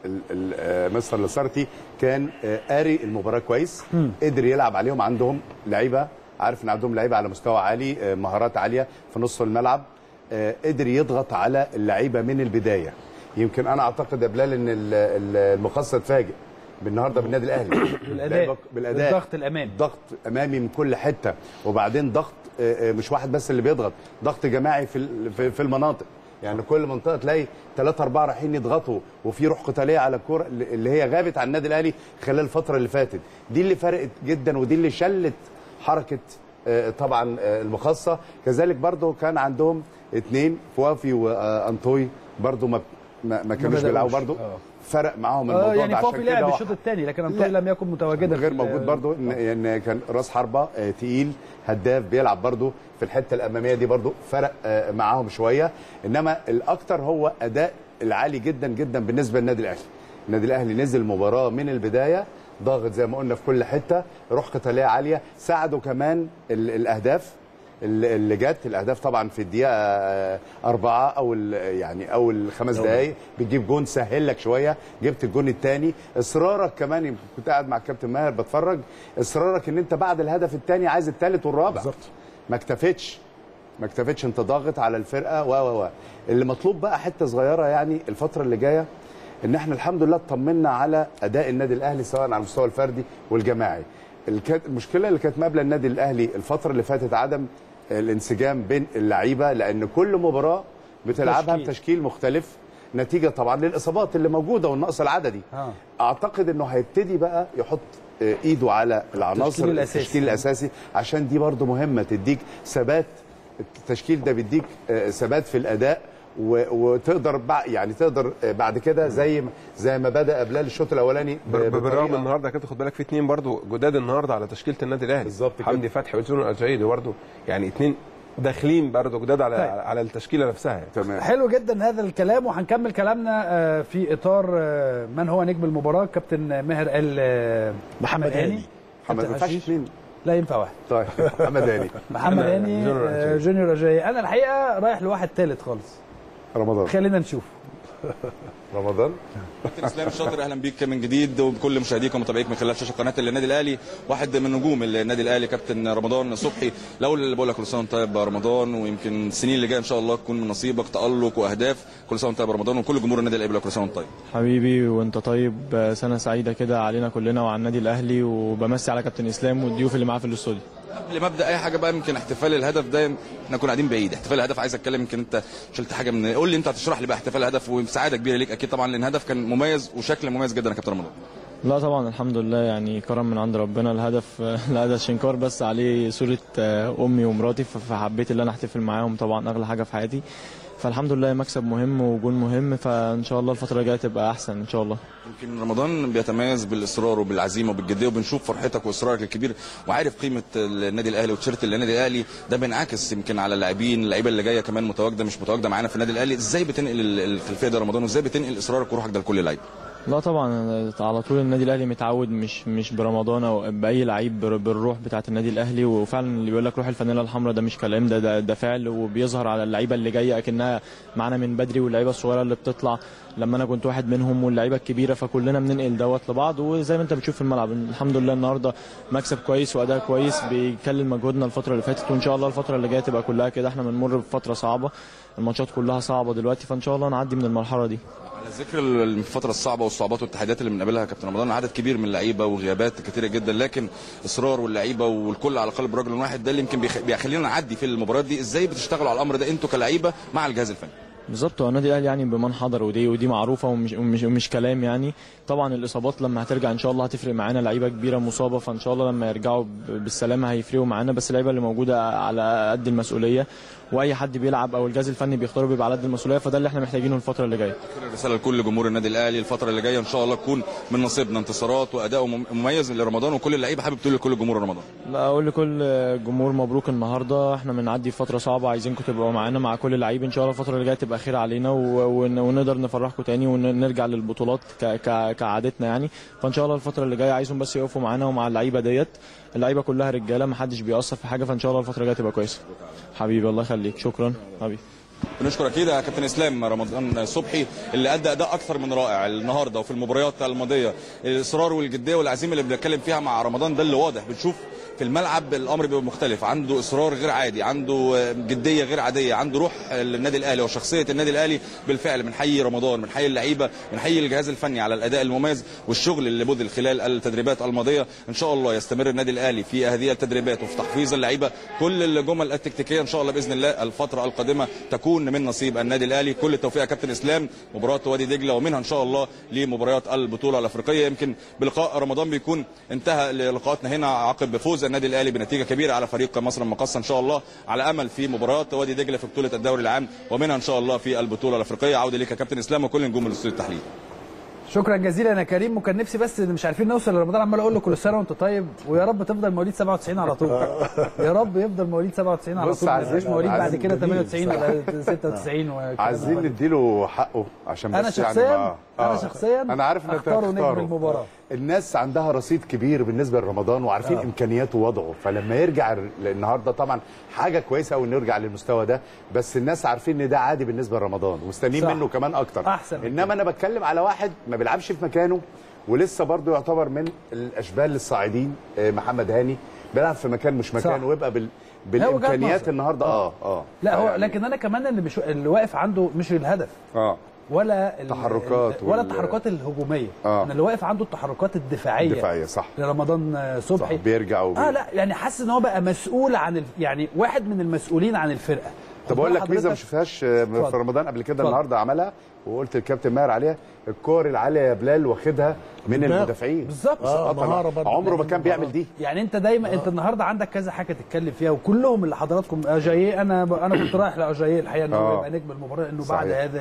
مستر لاسارتي كان قاري المباراه كويس م. قدر يلعب عليهم عندهم لعيبه عارف ان عندهم لعيبه على مستوى عالي مهارات عاليه في نص الملعب قدر يضغط على اللعيبه من البدايه يمكن انا اعتقد يا بلال ان المقصه اتفاجئ بالنهارده بالنادي الاهلي بالاداء بالاداء الضغط الامامي ضغط امامي من كل حته وبعدين ضغط مش واحد بس اللي بيضغط ضغط جماعي في في المناطق يعني كل منطقه تلاقي ثلاثة أربعة رايحين يضغطوا وفي روح قتالية على الكورة اللي هي غابت عن النادي الأهلي خلال الفترة اللي فاتت دي اللي فرقت جدا ودي اللي شلت حركة طبعا المخصة كذلك برضو كان عندهم اثنين فوافي وأنطوي برضو ما ما كانوش بيلعبوا برضو فرق معاهم الموضوع يعني ده عشان فوفي لعب الشوط الثاني لكن انطوي لم يكن متواجدا غير موجود برضو ان يعني كان راس حربه تقيل هداف بيلعب برضو في الحته الاماميه دي برضو فرق معاهم شويه انما الاكثر هو اداء العالي جدا جدا بالنسبه للنادي الاهلي النادي الاهلي نزل المباراه من البدايه ضاغط زي ما قلنا في كل حته روح قتاليه عاليه ساعدوا كمان الاهداف اللي جت الاهداف طبعا في الدقيقه أربعة او يعني اول خمس دقائق بتجيب جون سهل لك شويه جبت الجون الثاني اصرارك كمان كنت قاعد مع الكابتن ماهر بتفرج اصرارك ان انت بعد الهدف الثاني عايز الثالث والرابع بالظبط ما اكتفيتش ما اكتفيتش انت ضاغط على الفرقه و و و اللي مطلوب بقى حته صغيره يعني الفتره اللي جايه ان احنا الحمد لله اطمنا على اداء النادي الاهلي سواء على المستوى الفردي والجماعي المشكله اللي كانت مقابله النادي الاهلي الفتره اللي فاتت عدم الانسجام بين اللعيبه لان كل مباراه بتلعبها تشكيل. بتشكيل مختلف نتيجه طبعا للاصابات اللي موجوده والنقص العددي آه. اعتقد انه هيبتدي بقى يحط ايده على العناصر التشكيل الأساسي. التشكيل الاساسي عشان دي برضو مهمه تديك ثبات التشكيل ده بيديك ثبات في الاداء وتقدر بع... يعني تقدر بعد كده زي ما زي ما بدا بلال الشوط الاولاني بالرغم النهارده كده خد بالك في اثنين برضو جداد النهارده على تشكيله النادي الاهلي بالظبط كده. حمدي فتحي وزون الجايدي برضو يعني اثنين داخلين برضه جداد على طيب. على التشكيله نفسها يعني. تمام حلو جدا هذا الكلام وهنكمل كلامنا آه، في اطار آه، من هو نجم المباراه كابتن ماهر قال آه، محمد هاني. محمد ما كابتن ينفعش حشيش. اثنين لا ينفع واحد طيب محمد هاني محمد أنا هاني جونيور آه، أجاي. جونيور اجاي انا الحقيقه رايح لواحد ثالث خالص رمضان خلينا نشوف رمضان كابتن اسلام الشاطر اهلا بيك من جديد وبكل مشاهديك ومتابعيك من خلال شاشه قناه النادي الاهلي واحد من نجوم النادي الاهلي كابتن رمضان صبحي الاول اللي بقول لك كل سنه وانت طيب يا رمضان ويمكن السنين اللي جايه ان شاء الله تكون من نصيبك تالق واهداف كل سنه وانت طيب يا رمضان وكل جمهور النادي الاهلي بيقول لك كل سنه وانت طيب حبيبي وانت طيب سنه سعيده كده علينا كلنا وعلى النادي الاهلي وبمسي على كابتن اسلام والضيوف اللي معاه في الاستوديو قبل ما ابدا اي حاجه بقى يمكن احتفال الهدف ده احنا كنا قاعدين بعيد احتفال الهدف عايز اتكلم يمكن انت شلت حاجه من قول لي انت هتشرح لي بقى احتفال الهدف وسعاده كبيره ليك اكيد طبعا لان الهدف كان مميز وشكل مميز جدا يا كابتن رمضان لا طبعا الحمد لله يعني كرم من عند ربنا الهدف الهدف شنكار بس عليه صوره امي ومراتي فحبيت ان انا احتفل معاهم طبعا اغلى حاجه في حياتي فالحمد لله مكسب مهم وجون مهم فان شاء الله الفتره الجايه تبقى احسن ان شاء الله يمكن رمضان بيتميز بالاصرار وبالعزيمه وبالجديه وبنشوف فرحتك واصرارك الكبير وعارف قيمه النادي الاهلي وتيشيرت النادي الاهلي ده بينعكس يمكن على اللاعبين اللعيبه اللي جايه كمان متواجده مش متواجده معانا في النادي الاهلي ازاي بتنقل ال- الخلفيه ده يا رمضان وازاي بتنقل اصرارك وروحك ده لكل اللعيبه لا طبعا أنا على طول النادي الاهلي متعود مش مش برمضان او باي لعيب بر- بالروح بتاعه النادي الاهلي وفعلا اللي بيقول لك روح الفانيلا الحمراء ده مش كلام ده ده, ده فعل وبيظهر على اللعيبه اللي جايه اكنها معانا من بدري واللعيبه الصغيره اللي بتطلع لما انا كنت واحد منهم واللعيبه الكبيره فكلنا بننقل دوت لبعض وزي ما انت بتشوف في الملعب الحمد لله النهارده مكسب كويس واداء كويس بيكلم مجهودنا الفتره اللي فاتت وان شاء الله الفتره اللي جايه تبقى كلها كده احنا بنمر بفتره صعبه الماتشات كلها صعبه دلوقتي فان شاء الله نعدي من المرحله دي على ذكر الفترة الصعبة والصعوبات والتحديات اللي بنقابلها يا كابتن رمضان عدد كبير من اللعيبة وغيابات كتيرة جدا لكن إصرار واللعيبة والكل على قلب رجل واحد ده اللي يمكن بيخ- بيخلينا نعدي في المباريات دي إزاي بتشتغلوا على الأمر ده أنتوا كلعيبة مع الجهاز الفني بالظبط هو النادي الاهلي يعني بمن حضر ودي ودي معروفه ومش ومش, ومش كلام يعني طبعا الاصابات لما هترجع ان شاء الله هتفرق معانا لعيبه كبيره مصابه فان شاء الله لما يرجعوا ب- بالسلامه هيفرقوا معانا بس اللعيبه اللي موجوده على قد المسؤوليه واي حد بيلعب او الجهاز الفني بيختاره بيبقى على قد المسؤوليه فده اللي احنا محتاجينه الفتره اللي جايه رسالة لكل جمهور النادي الأهلي الفترة اللي جاية إن شاء الله تكون من نصيبنا انتصارات وأداء مم- مميز لرمضان وكل اللعيبة حابب تقول لكل جمهور رمضان لا اقول لكل جمهور مبروك النهارده احنا بنعدي فتره صعبه عايزينكم تبقوا معانا مع كل لعيب ان شاء الله الفتره اللي جايه تبقى خير علينا و- ون- ونقدر نفرحكم تاني ونرجع للبطولات ك- ك- كعادتنا يعني فان شاء الله الفتره اللي جايه عايزهم بس يقفوا معانا ومع اللعيبه ديت اللعيبه كلها رجاله ما حدش بيأثر في حاجه فان شاء الله الفتره الجايه تبقى كويسه حبيبي الله يخليك شكرا حبيبي بنشكر اكيد يا كابتن اسلام رمضان صبحي اللي ادى اداء اكثر من رائع النهارده وفي المباريات الماضيه الاصرار والجديه والعزيمه اللي بنتكلم فيها مع رمضان ده اللي واضح بنشوف في الملعب الامر بيبقى مختلف عنده اصرار غير عادي عنده جديه غير عاديه عنده روح النادي الاهلي وشخصيه النادي الاهلي بالفعل من حي رمضان من حي اللعيبه من حي الجهاز الفني على الاداء المميز والشغل اللي بذل خلال التدريبات الماضيه ان شاء الله يستمر النادي الاهلي في هذه التدريبات وفي تحفيظ اللعيبه كل الجمل التكتيكيه ان شاء الله باذن الله الفتره القادمه تكون من نصيب النادي الاهلي كل التوفيق يا كابتن اسلام مباراه وادي دجله ومنها ان شاء الله لمباريات البطوله الافريقيه يمكن بلقاء رمضان بيكون انتهى لقاءاتنا هنا عقب فوز النادي الاهلي بنتيجه كبيره على فريق مصر المقاصه ان شاء الله على امل في مباريات وادي دجله في بطوله الدوري العام ومنها ان شاء الله في البطوله الافريقيه عوده ليك يا كابتن اسلام وكل نجوم الاستوديو التحليل شكرا جزيلا يا كريم وكان نفسي بس إن مش عارفين نوصل لرمضان عمال اقول له كل سنه وانت طيب ويا رب تفضل مواليد 97 على طول يا رب يفضل مواليد 97 على بص طول ما عايزين- يبقاش مواليد بعد عايزين كده جديد. 98 ولا 96 وكده. عايزين نديله حقه عشان أنا بس يعني شخصياً- ما- أنا شخصياً انا عارف انك أختاره نجم هتختاره. المباراة. الناس عندها رصيد كبير بالنسبه لرمضان وعارفين آه. امكانياته ووضعه فلما يرجع ال- النهارده طبعا حاجه كويسه قوي انه يرجع للمستوى ده بس الناس عارفين ان ده عادي بالنسبه لرمضان ومستنيين صح. منه كمان اكتر أحسن من انما انا بتكلم على واحد ما بيلعبش في مكانه ولسه برضه يعتبر من الاشبال الصاعدين آه، محمد هاني بيلعب في مكان مش مكانه ويبقى بال وجهة بالامكانيات نظر. النهارده اه اه لا هو يعني- لكن انا كمان اللي مش اللي واقف عنده مش الهدف اه ولا ال- تحركات ال- ولا وال- التحركات الهجوميه آه. انا اللي واقف عنده التحركات الدفاعيه دفاعيه صح لرمضان آه، صبحي صح بيرجع وبي... اه لا يعني حاسس ان هو بقى مسؤول عن ال... يعني واحد من المسؤولين عن الفرقه طب اقول لك خد ميزه ما بالك شفتهاش آه، اتفضل. في رمضان قبل كده اتفضل. النهارده عملها وقلت للكابتن ماهر عليها الكور العاليه يا بلال واخدها من دماغ. المدافعين بالظبط آه، طبعاً. مهارة برضه. عمره ما كان مهارة. بيعمل دي يعني انت دايما انت النهارده عندك كذا حاجه تتكلم فيها وكلهم اللي حضراتكم اجاييه انا ب... انا كنت رايح لاجاييه الحقيقه ان هو آه. يبقى نجم المباراه انه صحيح. بعد هذا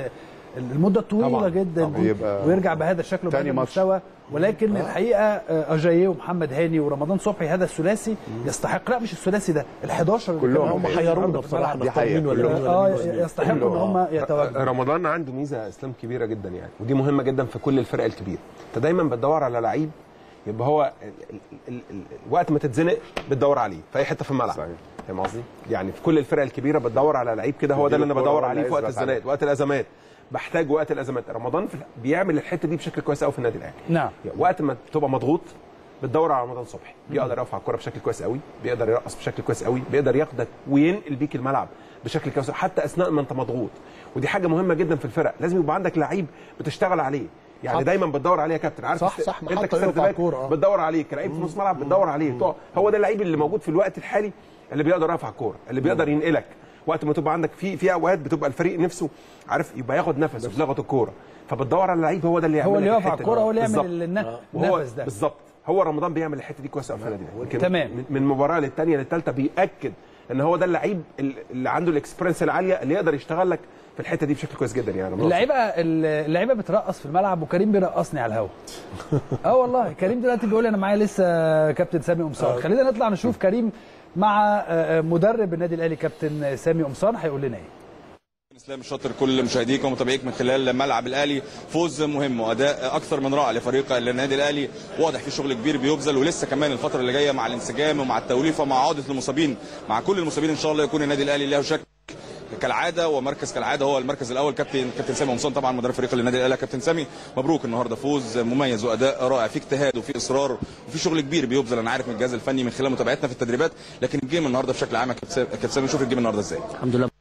المده طويله طبعاً. جدا طبعاً. دي يبقى ويرجع بهذا الشكل وبهذا تاني ماتش. المستوى ولكن الحقيقه آه، اجاييه ومحمد هاني ورمضان صبحي هذا الثلاثي يستحق لا مش الثلاثي ده ال11 كلهم. هم حيرونا بصراحه دي نختار حقيقة. مين ولا مين اه ولا مين. يستحقوا ان هم يتواجدوا رمضان عنده ميزه اسلام كبيره جدا يعني ودي مهمه جدا في كل الفرق الكبيره انت دايما بتدور على لعيب يبقى هو ال ال ال ال وقت ما تتزنق بتدور عليه في اي حته في الملعب صحيح. فاهم قصدي؟ يعني في كل الفرق الكبيره بتدور على لعيب كده هو ده اللي انا تديله بدور الكورة عليه في ولا وقت يثبت الزنقات وقت الازمات بحتاج وقت الازمات رمضان في بيعمل الحته دي بشكل كويس قوي في النادي الاهلي نعم يعني وقت ما تبقى مضغوط بتدور على رمضان صبحي بيقدر يرفع الكره بشكل كويس قوي بيقدر يرقص بشكل كويس قوي بيقدر ياخدك وينقل بيك الملعب بشكل كويس حتى اثناء ما انت مضغوط ودي حاجه مهمه جدا في الفرق لازم يبقى عندك لعيب بتشتغل عليه يعني صح. دايما بتدور عليه يا كابتن عارف صح، الس- صح، انت محطة كسرت يرفع باك الكورة، آه. بتدور عليه كلاعب في نص ملعب بتدور عليه بتقع. هو ده اللعيب اللي موجود في الوقت الحالي اللي بيقدر يرفع الكوره اللي بيقدر ينقلك وقت ما تبقى عندك في في اوقات بتبقى الفريق نفسه عارف يبقى ياخد نفس في لغه الكوره فبتدور على لعيب هو ده اللي يعمل هو اللي لك يقف على الحتة الكوره دي. هو اللي بالظبط. يعمل الن- وهو النفس ده بالظبط هو رمضان بيعمل الحته دي كويس قوي في النادي الأهلي. يمكن تمام. من- من مباراه للثانيه للثالثه بياكد ان هو ده اللعيب اللي عنده الاكسبيرينس العاليه اللي يقدر يشتغل لك في الحته دي بشكل كويس جدا يعني رمضان. اللعيبه اللعيبه بترقص في الملعب وكريم بيرقصني على الهوا اه والله كريم دلوقتي بيقول لي انا معايا لسه كابتن سامي قمصان خلينا نطلع نشوف كريم مع آه، آه، مدرب النادي الاهلي كابتن سامي قمصان هيقول لنا ايه اسلام الشاطر كل مشاهديك ومتابعيك من خلال ملعب الاهلي فوز مهم واداء اكثر من رائع لفريق النادي الاهلي واضح في شغل كبير بيبذل ولسه كمان الفتره اللي جايه مع الانسجام ومع التوليفه مع عوده المصابين مع كل المصابين ان شاء الله يكون النادي الاهلي له شكل كالعاده ومركز كالعاده هو المركز الاول كابتن كابتن سامي قمصان طبعا مدرب فريق النادي الاهلي كابتن سامي مبروك النهارده فوز مميز واداء رائع في اجتهاد وفي اصرار وفي شغل كبير بيبذل انا عارف من الجهاز الفني من خلال متابعتنا في التدريبات لكن الجيم النهارده بشكل عام يا كابتن سامي- كابتن سامي شوف الجيم النهارده ازاي الحمد لله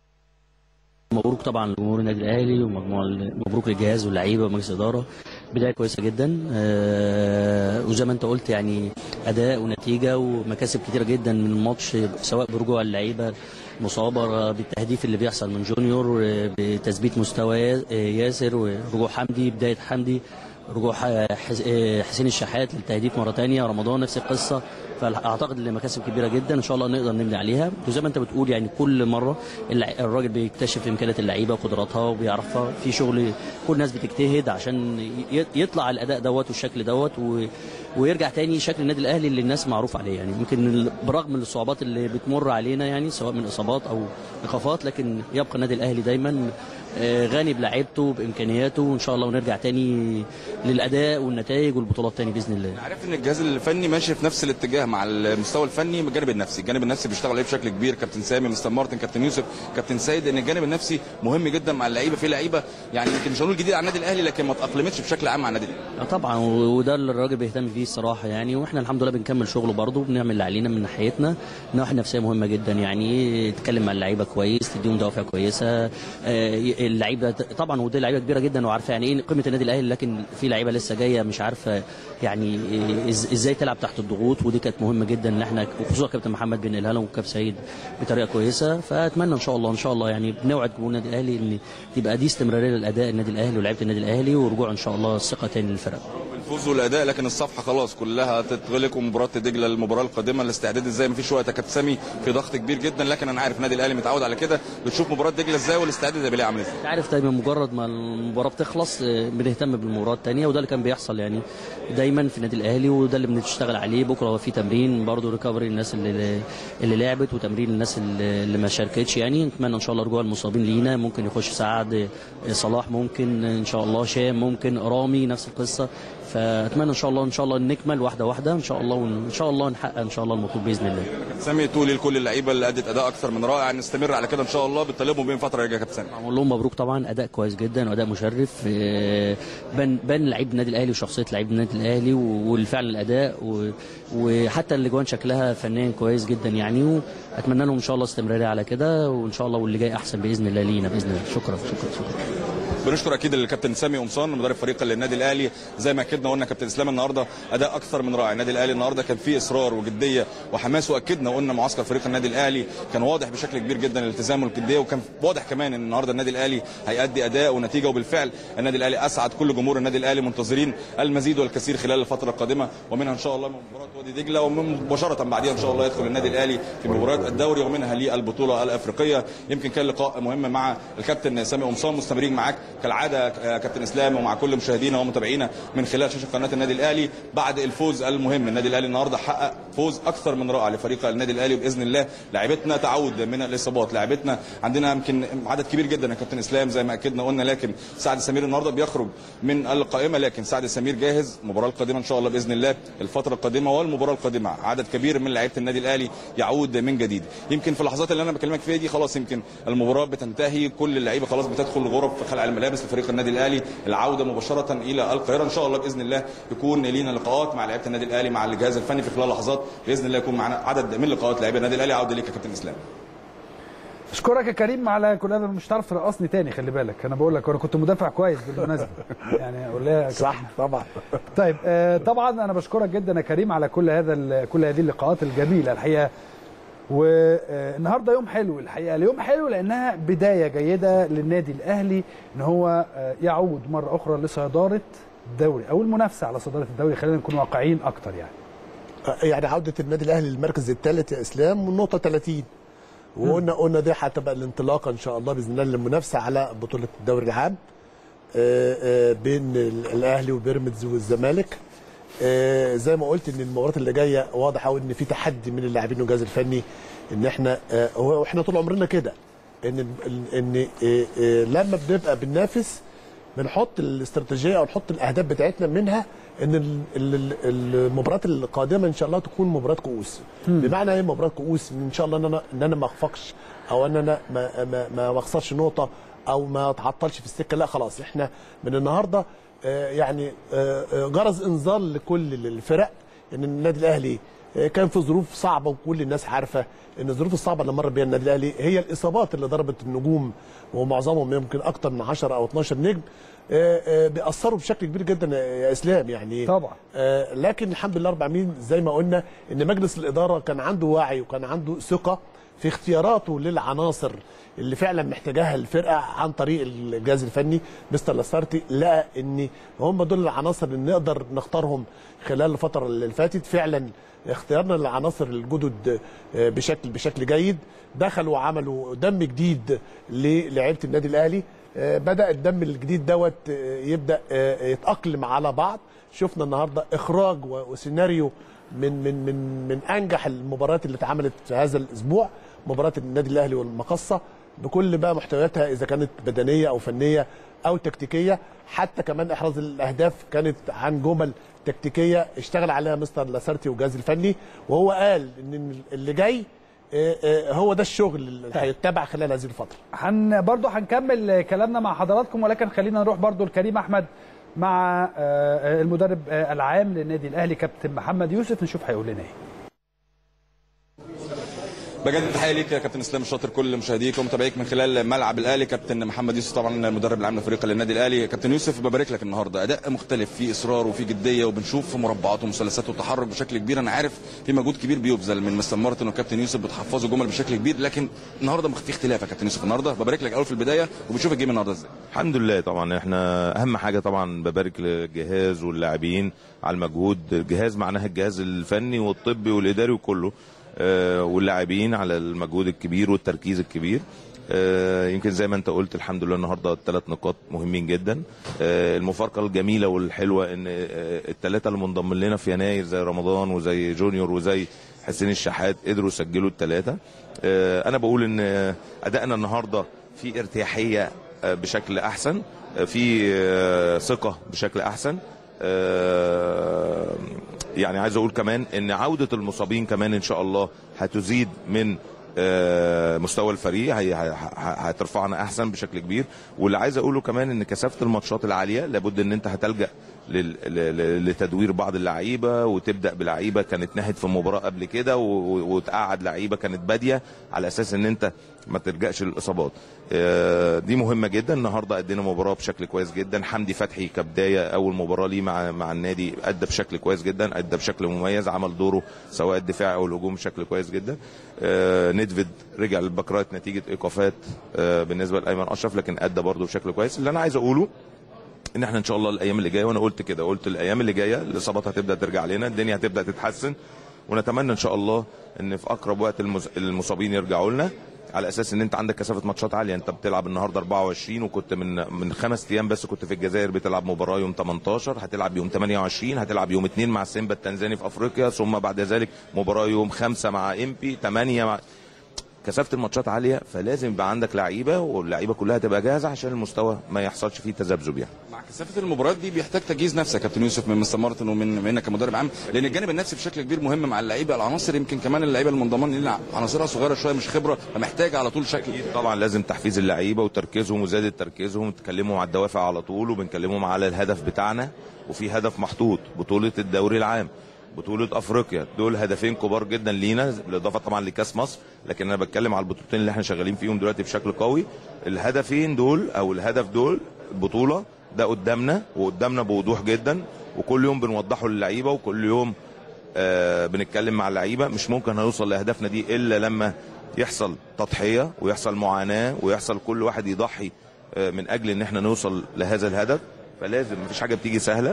مبروك طبعا لجمهور النادي الاهلي ومجموعه مبروك للجهاز واللعيبه ومجلس الاداره بدايه كويسه جدا آه، وزي ما انت قلت يعني اداء ونتيجه ومكاسب كتيره جدا من الماتش سواء برجوع اللعيبه مصابه بالتهديف اللي بيحصل من جونيور آه، بتثبيت مستوى يا- آه، ياسر ورجوع حمدي بدايه حمدي رجوع ح- حس- آه، حسين الشحات للتهديف مره ثانيه رمضان نفس القصه فاعتقد ان مكاسب كبيره جدا ان شاء الله نقدر نبني عليها وزي ما انت بتقول يعني كل مره اللع- الراجل بيكتشف امكانيات اللعيبه وقدراتها وبيعرفها في شغل كل الناس بتجتهد عشان ي- يطلع الاداء دوت والشكل دوت و... ويرجع تاني شكل النادي الاهلي اللي الناس معروف عليه يعني يمكن ال- برغم من الصعوبات اللي بتمر علينا يعني سواء من اصابات او ايقافات لكن يبقى النادي الاهلي دايما آه، غني بلعيبته بامكانياته وان شاء الله ونرجع تاني للاداء والنتائج والبطولات تاني باذن الله عارف ان الجهاز الفني ماشي في نفس الاتجاه مع المستوى الفني من الجانب النفسي، الجانب النفسي بيشتغل عليه بشكل كبير كابتن سامي مستر مارتن كابتن يوسف كابتن سيد ان الجانب النفسي مهم جدا مع اللعيبه في لعيبه يعني يمكن مش هنقول جديد على النادي الاهلي لكن ما تاقلمتش بشكل عام مع النادي الاهلي آه طبعا و- وده اللي الراجل بيهتم بيه الصراحه يعني واحنا الحمد لله بنكمل شغله برضه بنعمل اللي علينا من ناحيتنا النواحي النفسيه مهمه جدا يعني تتكلم مع اللعيبه كويس تديهم دوافع كويسه آه، اللعيبه طبعا ودي لعيبه كبيره جدا وعارفه يعني ايه قيمه النادي الاهلي لكن في لعيبه لسه جايه مش عارفه يعني إز- ازاي تلعب تحت الضغوط ودي كانت مهمه جدا ان احنا وخصوصا كابتن محمد بينقلها لهم وكابتن سيد بطريقه كويسه فاتمنى ان شاء الله ان شاء الله يعني بنوعد جمهور النادي الاهلي ان تبقى دي استمراريه للاداء النادي الاهلي ولاعيبه النادي الاهلي ورجوع ان شاء الله الثقه تاني للفرق الفوز والاداء لكن الصفحه خلاص كلها تتغلق ومباراه دجله المباراه القادمه الاستعداد ازاي مفيش وقت يا كابتن سامي في ضغط كبير جدا لكن انا عارف النادي الاهلي متعود على كده بتشوف مباراه دجله ازاي والاستعداد هيبقى ليه عامل ازاي انت عارف دايما مجرد ما المباراه بتخلص آه، بنهتم بالمباراه الثانيه وده اللي كان بيحصل يعني دايما في النادي الاهلي وده اللي بنشتغل عليه بكره في تمرين برضه ريكفري الناس اللي اللي لعبت وتمرين الناس اللي اللي ما شاركتش يعني نتمنى ان شاء الله رجوع المصابين لينا ممكن يخش سعد آه، صلاح ممكن ان شاء الله هشام ممكن رامي نفس القصه فاتمنى ان شاء الله ان شاء الله نكمل واحده واحده ان شاء الله وان شاء الله نحقق ان شاء الله المطلوب باذن الله سامي تقول لكل اللعيبه اللي ادت اداء اكثر من رائع نستمر على كده ان شاء الله بتطالبهم بين فتره يا كابتن سامي اقول لهم مبروك طبعا اداء كويس جدا واداء مشرف آه، بان بان لعيب النادي الاهلي وشخصيه لعيب النادي الاهلي و- والفعل الاداء و- وحتى الاجوان شكلها فنيا كويس جدا يعني واتمنى لهم ان شاء الله استمراريه على كده وان شاء الله واللي جاي احسن باذن الله لينا باذن الله شكرا شكرا شكرا بنشكر اكيد الكابتن سامي قمصان مدرب فريق النادي الاهلي زي ما اكدنا قلنا كابتن اسلام النهارده اداء اكثر من رائع النادي الاهلي النهارده كان فيه اصرار وجديه وحماس واكدنا قلنا معسكر فريق النادي الاهلي كان واضح بشكل كبير جدا الالتزام والجديه وكان واضح كمان ان النهارده النادي الاهلي هيأدي اداء ونتيجه وبالفعل النادي الاهلي اسعد كل جمهور النادي الاهلي منتظرين المزيد والكثير خلال الفتره القادمه ومنها ان شاء الله من مباراه وادي دجله ومباشره بعديها ان شاء الله يدخل النادي الاهلي في مباراه الدوري ومنها للبطوله الافريقيه يمكن كان لقاء مهم مع الكابتن سامي قمصان مستمرين معاك كالعاده آه، كابتن اسلام ومع كل مشاهدينا ومتابعينا من خلال شاشه قناه النادي الاهلي بعد الفوز المهم النادي الاهلي النهارده حقق فوز اكثر من رائع لفريق النادي الاهلي وباذن الله لاعبتنا تعود من الاصابات لاعبتنا عندنا يمكن عدد كبير جدا يا كابتن اسلام زي ما اكدنا قلنا لكن سعد سمير النهارده بيخرج من القائمه لكن سعد سمير جاهز المباراه القادمه ان شاء الله باذن الله الفتره القادمه والمباراه القادمه عدد كبير من لعيبه النادي الاهلي يعود من جديد يمكن في اللحظات اللي انا بكلمك فيها دي خلاص يمكن المباراه بتنتهي كل اللعيبه خلاص بتدخل غرف خلع الملابس لفريق النادي الاهلي العوده مباشره الى القاهره ان شاء الله باذن الله يكون لينا لقاءات مع لعيبه النادي الاهلي مع الجهاز الفني في خلال لحظات باذن الله يكون معنا عدد من لقاءات لعيبه النادي الاهلي عوده ليك يا كابتن اسلام اشكرك يا كريم على كل هذا مش هتعرف ترقصني تاني خلي بالك انا بقول لك انا كنت مدافع كويس بالمناسبه يعني اقول لها صح طبعا طيب آه، طبعا انا بشكرك جدا يا كريم على كل هذا ال- كل هذه اللقاءات الجميله الحقيقه والنهارده يوم حلو الحقيقه اليوم حلو لانها بدايه جيده للنادي الاهلي ان هو آه، يعود مره اخرى لصداره الدوري او المنافسه على صداره الدوري خلينا نكون واقعيين اكتر يعني يعني عوده النادي الاهلي للمركز الثالث يا اسلام والنقطه 30 وقلنا قلنا دي هتبقى الانطلاقه ان شاء الله باذن الله للمنافسه على بطوله الدوري العام آه، آه، بين ال- الاهلي وبيراميدز والزمالك آه، زي ما قلت ان المباريات اللي جايه واضح قوي ان في تحدي من اللاعبين والجهاز الفني ان احنا آه، هو احنا طول عمرنا كده ان ال- ان آه، آه، لما بنبقى بننافس بنحط الاستراتيجيه او نحط الاهداف بتاعتنا منها ان ال- ال- ال- المباريات القادمه ان شاء الله تكون مباريات كؤوس بمعنى ايه مباراه كؤوس ان شاء الله ان انا ان انا ما اخفقش او ان انا ما ما ما بخسرش نقطه او ما اتعطلش في السكه لا خلاص احنا من النهارده آه، يعني آه، آه، جرس انذار لكل الفرق ان النادي الاهلي آه، كان في ظروف صعبه وكل الناس عارفه ان الظروف الصعبه اللي مر بيها النادي الاهلي هي الاصابات اللي ضربت النجوم ومعظمهم يمكن اكتر من 10 او 12 نجم آه، آه، بيأثروا بشكل كبير جدا يا اسلام يعني طبعا آه، لكن الحمد لله رب العالمين زي ما قلنا ان مجلس الاداره كان عنده وعي وكان عنده ثقه في اختياراته للعناصر اللي فعلا محتاجاها الفرقه عن طريق الجهاز الفني مستر لاسارتي لقى ان هم دول العناصر اللي نقدر نختارهم خلال الفتره اللي فاتت فعلا اختيارنا للعناصر الجدد آه، بشكل بشكل جيد دخلوا وعملوا دم جديد للعيبه النادي الاهلي آه، بدا الدم الجديد دوت آه، يبدا آه، يتاقلم على بعض شفنا النهارده اخراج و- وسيناريو من من من من انجح المباريات اللي اتعملت في هذا الاسبوع مباراه النادي الاهلي والمقصه بكل بقى محتوياتها اذا كانت بدنيه او فنيه او تكتيكيه حتى كمان احراز الاهداف كانت عن جمل تكتيكيه اشتغل عليها مستر لاسارتي والجهاز الفني وهو قال ان اللي جاي آه، آه، هو ده الشغل اللي هيتبع خلال هذه الفتره هن برضو هنكمل كلامنا مع حضراتكم ولكن خلينا نروح برضو لكريم احمد مع آه، المدرب آه، العام للنادي الاهلي كابتن محمد يوسف نشوف هيقول لنا ايه بجد تحيه ليك يا كابتن اسلام الشاطر كل مشاهديك ومتابعيك من خلال ملعب الاهلي كابتن محمد يوسف طبعا المدرب العام لفريق النادي الاهلي كابتن يوسف ببارك لك النهارده اداء مختلف فيه اصرار وفي جديه وبنشوف مربعات ومثلثات وتحرك بشكل كبير انا عارف في مجهود كبير بيبذل من مستر مارتن وكابتن يوسف بتحفظوا جمل بشكل كبير لكن النهارده في اختلاف يا كابتن يوسف النهارده ببارك لك اول في البدايه وبنشوف الجيم النهارده ازاي الحمد لله طبعا احنا اهم حاجه طبعا ببارك للجهاز واللاعبين على المجهود الجهاز معناها الجهاز الفني والطبي والاداري وكله آه، واللاعبين على المجهود الكبير والتركيز الكبير آه، يمكن زي ما انت قلت الحمد لله النهارده الثلاث نقاط مهمين جدا آه، المفارقه الجميله والحلوه ان الثلاثه اللي منضمين لنا في يناير زي رمضان وزي جونيور وزي حسين الشحات قدروا يسجلوا الثلاثه انا بقول ان ادائنا النهارده في ارتياحيه آه، بشكل احسن آه، في آه، ثقه بشكل احسن آه، يعني عايز اقول كمان ان عوده المصابين كمان ان شاء الله هتزيد من آه، مستوى الفريق هي- ه- ه- هترفعنا احسن بشكل كبير واللي عايز اقوله كمان ان كثافه الماتشات العاليه لابد ان انت هتلجا لل- ل- ل- لتدوير بعض اللعيبه وتبدا بلعيبه كانت نهت في المباراه قبل كده و- و- وتقعد لعيبه كانت باديه على اساس ان انت ما تلجاش للاصابات آه، دي مهمه جدا النهارده ادينا مباراه بشكل كويس جدا حمدي فتحي كبدايه اول مباراه ليه مع مع النادي ادى بشكل كويس جدا ادى بشكل مميز عمل دوره سواء الدفاع او الهجوم بشكل كويس جدا آه، ندفيد رجع للبكرات نتيجه ايقافات آه، بالنسبه لايمن اشرف لكن ادى برده بشكل كويس اللي انا عايز اقوله ان احنا ان شاء الله الايام اللي جايه وانا قلت كده قلت الايام اللي جايه الاصابات هتبدا ترجع لنا الدنيا هتبدا تتحسن ونتمنى ان شاء الله ان في اقرب وقت المز- المصابين يرجعوا لنا على اساس ان انت عندك كثافه ماتشات عاليه انت بتلعب النهارده 24 وكنت من من خمس ايام بس كنت في الجزائر بتلعب مباراه يوم 18 هتلعب يوم 28 هتلعب يوم 2 مع سيمبا التنزاني في افريقيا ثم بعد ذلك مباراه يوم 5 مع امبي 8 مع كثافه الماتشات عاليه فلازم يبقى عندك لعيبه واللعيبه كلها تبقى جاهزه عشان المستوى ما يحصلش فيه تذبذب يعني مع كثافه المباريات دي بيحتاج تجهيز نفسك يا كابتن يوسف من مستر مارتن ومن منك كمدرب عام لان الجانب النفسي بشكل كبير مهم مع اللعيبه العناصر يمكن كمان اللعيبه المنضمين اللي عناصرها صغيره شويه مش خبره فمحتاجه على طول شكل طبعا لازم تحفيز اللعيبه وتركيزهم وزياده تركيزهم وتكلمهم على الدوافع على طول وبنكلمهم على الهدف بتاعنا وفي هدف محطوط بطوله الدوري العام بطولة افريقيا دول هدفين كبار جدا لينا بالاضافة طبعا لكاس مصر لكن انا بتكلم على البطولتين اللي احنا شغالين فيهم دلوقتي بشكل قوي الهدفين دول او الهدف دول البطولة ده قدامنا وقدامنا بوضوح جدا وكل يوم بنوضحه للعيبة وكل يوم آه بنتكلم مع اللعيبة مش ممكن هنوصل لاهدافنا دي الا لما يحصل تضحية ويحصل معاناة ويحصل كل واحد يضحي آه من اجل ان احنا نوصل لهذا الهدف فلازم مفيش حاجة بتيجي سهلة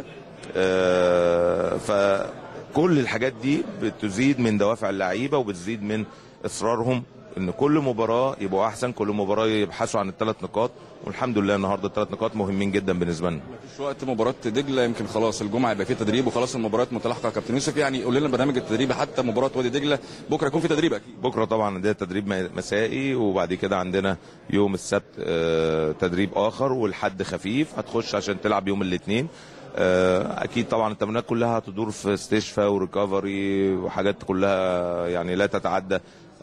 آه فكل الحاجات دي بتزيد من دوافع اللعيبة وبتزيد من اصرارهم ان كل مباراه يبقوا احسن كل مباراه يبحثوا عن الثلاث نقاط والحمد لله النهارده الثلاث نقاط مهمين جدا بالنسبه لنا مفيش وقت مباراه دجله يمكن خلاص الجمعه يبقى فيه تدريب وخلاص المباريات متلاحقه يا كابتن يوسف يعني قول لنا البرنامج التدريبي حتى مباراه وادي دجله بكره يكون في تدريب اكيد بكره طبعا عندنا تدريب مسائي وبعد كده عندنا يوم السبت آه، تدريب اخر والحد خفيف هتخش عشان تلعب يوم الاثنين اكيد طبعا التمرينات كلها هتدور في استشفاء وريكفري وحاجات كلها يعني لا تتعدى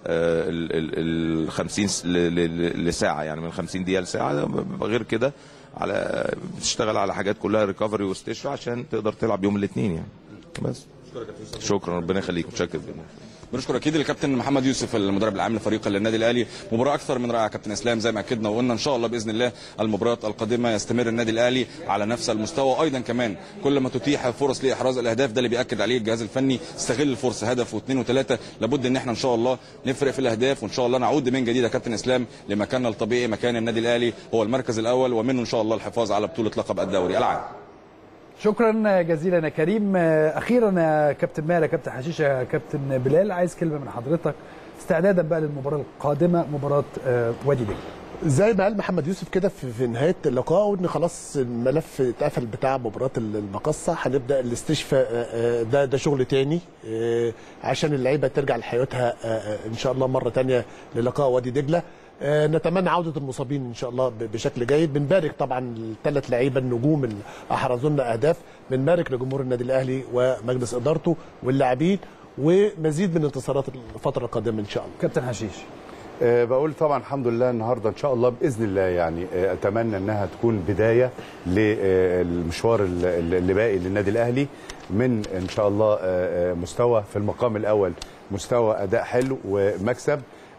ال 50 لساعه يعني من 50 دقيقه لساعه غير كده على بتشتغل على حاجات كلها ريكفري واستشفاء عشان تقدر تلعب يوم الاثنين يعني بس شكرا ربنا يخليك متشكر جدا بنشكر اكيد الكابتن محمد يوسف المدرب العام لفريق النادي الاهلي مباراه اكثر من رائعه كابتن اسلام زي ما اكدنا وقلنا ان شاء الله باذن الله المباريات القادمه يستمر النادي الاهلي على نفس المستوى ايضا كمان كل ما تتيح فرص لاحراز الاهداف ده اللي بياكد عليه الجهاز الفني استغل الفرصه هدف واثنين وثلاثه لابد ان احنا ان شاء الله نفرق في الاهداف وان شاء الله نعود من جديد يا كابتن اسلام لمكاننا الطبيعي مكان النادي الاهلي هو المركز الاول ومنه ان شاء الله الحفاظ على بطوله لقب الدوري العام شكرا جزيلا يا كريم اخيرا يا كابتن ماهر يا كابتن حشيش يا كابتن بلال عايز كلمه من حضرتك استعدادا بقى للمباراه القادمه مباراه وادي دجله زي ما قال محمد يوسف كده في, في نهايه اللقاء ان خلاص الملف اتقفل بتاع مباراه المقصه هنبدا الاستشفاء ده ده شغل تاني عشان اللعيبه ترجع لحياتها ان شاء الله مره تانية للقاء وادي دجله نتمنى عوده المصابين ان شاء الله بشكل جيد بنبارك طبعا الثلاث لعيبه النجوم اللي احرزوا لنا اهداف بنبارك لجمهور النادي الاهلي ومجلس ادارته واللاعبين ومزيد من انتصارات الفتره القادمه ان شاء الله كابتن حشيش أه بقول طبعا الحمد لله النهارده ان شاء الله باذن الله يعني أه اتمنى انها تكون بدايه للمشوار اللي باقي للنادي الاهلي من ان شاء الله أه مستوى في المقام الاول مستوى اداء حلو ومكسب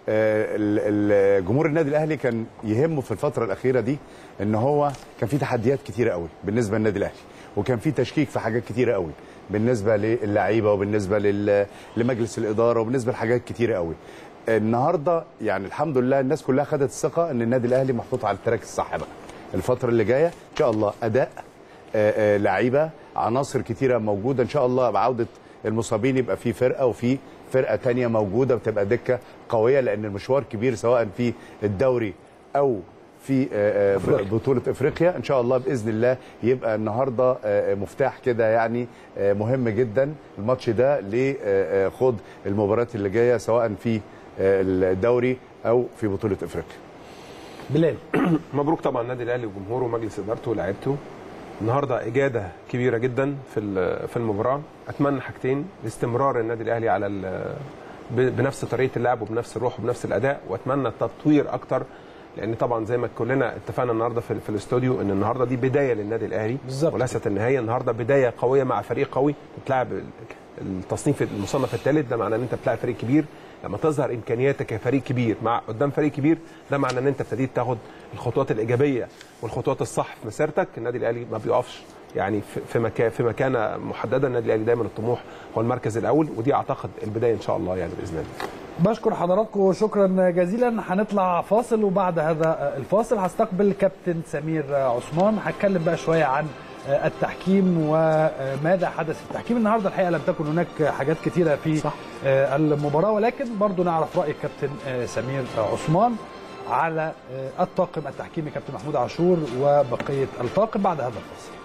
جمهور النادي الاهلي كان يهمه في الفتره الاخيره دي ان هو كان في تحديات كتيره قوي بالنسبه للنادي الاهلي وكان في تشكيك في حاجات كتيره قوي بالنسبه للعيبه وبالنسبه لمجلس الاداره وبالنسبه لحاجات كتيره قوي النهارده يعني الحمد لله الناس كلها خدت الثقه ان النادي الاهلي محطوط على التراك الصح بقى الفتره اللي جايه ان شاء الله اداء لعيبه عناصر كتيره موجوده ان شاء الله بعوده المصابين يبقى في فرقه وفي فرقه تانية موجوده بتبقى دكه قويه لان المشوار كبير سواء في الدوري او في بطوله افريقيا ان شاء الله باذن الله يبقى النهارده مفتاح كده يعني مهم جدا الماتش ده لخوض المباريات اللي جايه سواء في الدوري او في بطوله افريقيا بلال مبروك طبعا النادي الاهلي وجمهوره ومجلس ادارته ولاعيبته النهارده اجاده كبيره جدا في في المباراه اتمنى حاجتين استمرار النادي الاهلي على بنفس طريقه اللعب وبنفس الروح وبنفس الاداء واتمنى التطوير اكتر لان طبعا زي ما كلنا اتفقنا النهارده في, في الاستوديو ان النهارده دي بدايه للنادي الاهلي بالظبط وليست النهايه النهارده بدايه قويه مع فريق قوي بتلعب التصنيف المصنف الثالث ده معناه ان انت بتلعب فريق كبير لما تظهر امكانياتك كفريق كبير مع قدام فريق كبير ده معناه ان انت ابتديت تاخد الخطوات الايجابيه والخطوات الصح في مسيرتك النادي الاهلي ما بيقفش يعني في مكان في مكانه محدده النادي الاهلي دايما الطموح هو المركز الاول ودي اعتقد البدايه ان شاء الله يعني باذن الله بشكر حضراتكم شكرا جزيلا هنطلع فاصل وبعد هذا الفاصل هستقبل كابتن سمير عثمان هتكلم بقى شويه عن آه، التحكيم وماذا حدث في التحكيم النهارده الحقيقه لم تكن هناك حاجات كثيره في صح. آه، المباراه ولكن برضو نعرف راي الكابتن آه، سمير آه، عثمان على آه، الطاقم التحكيمي كابتن محمود عاشور وبقيه الطاقم بعد هذا الفصل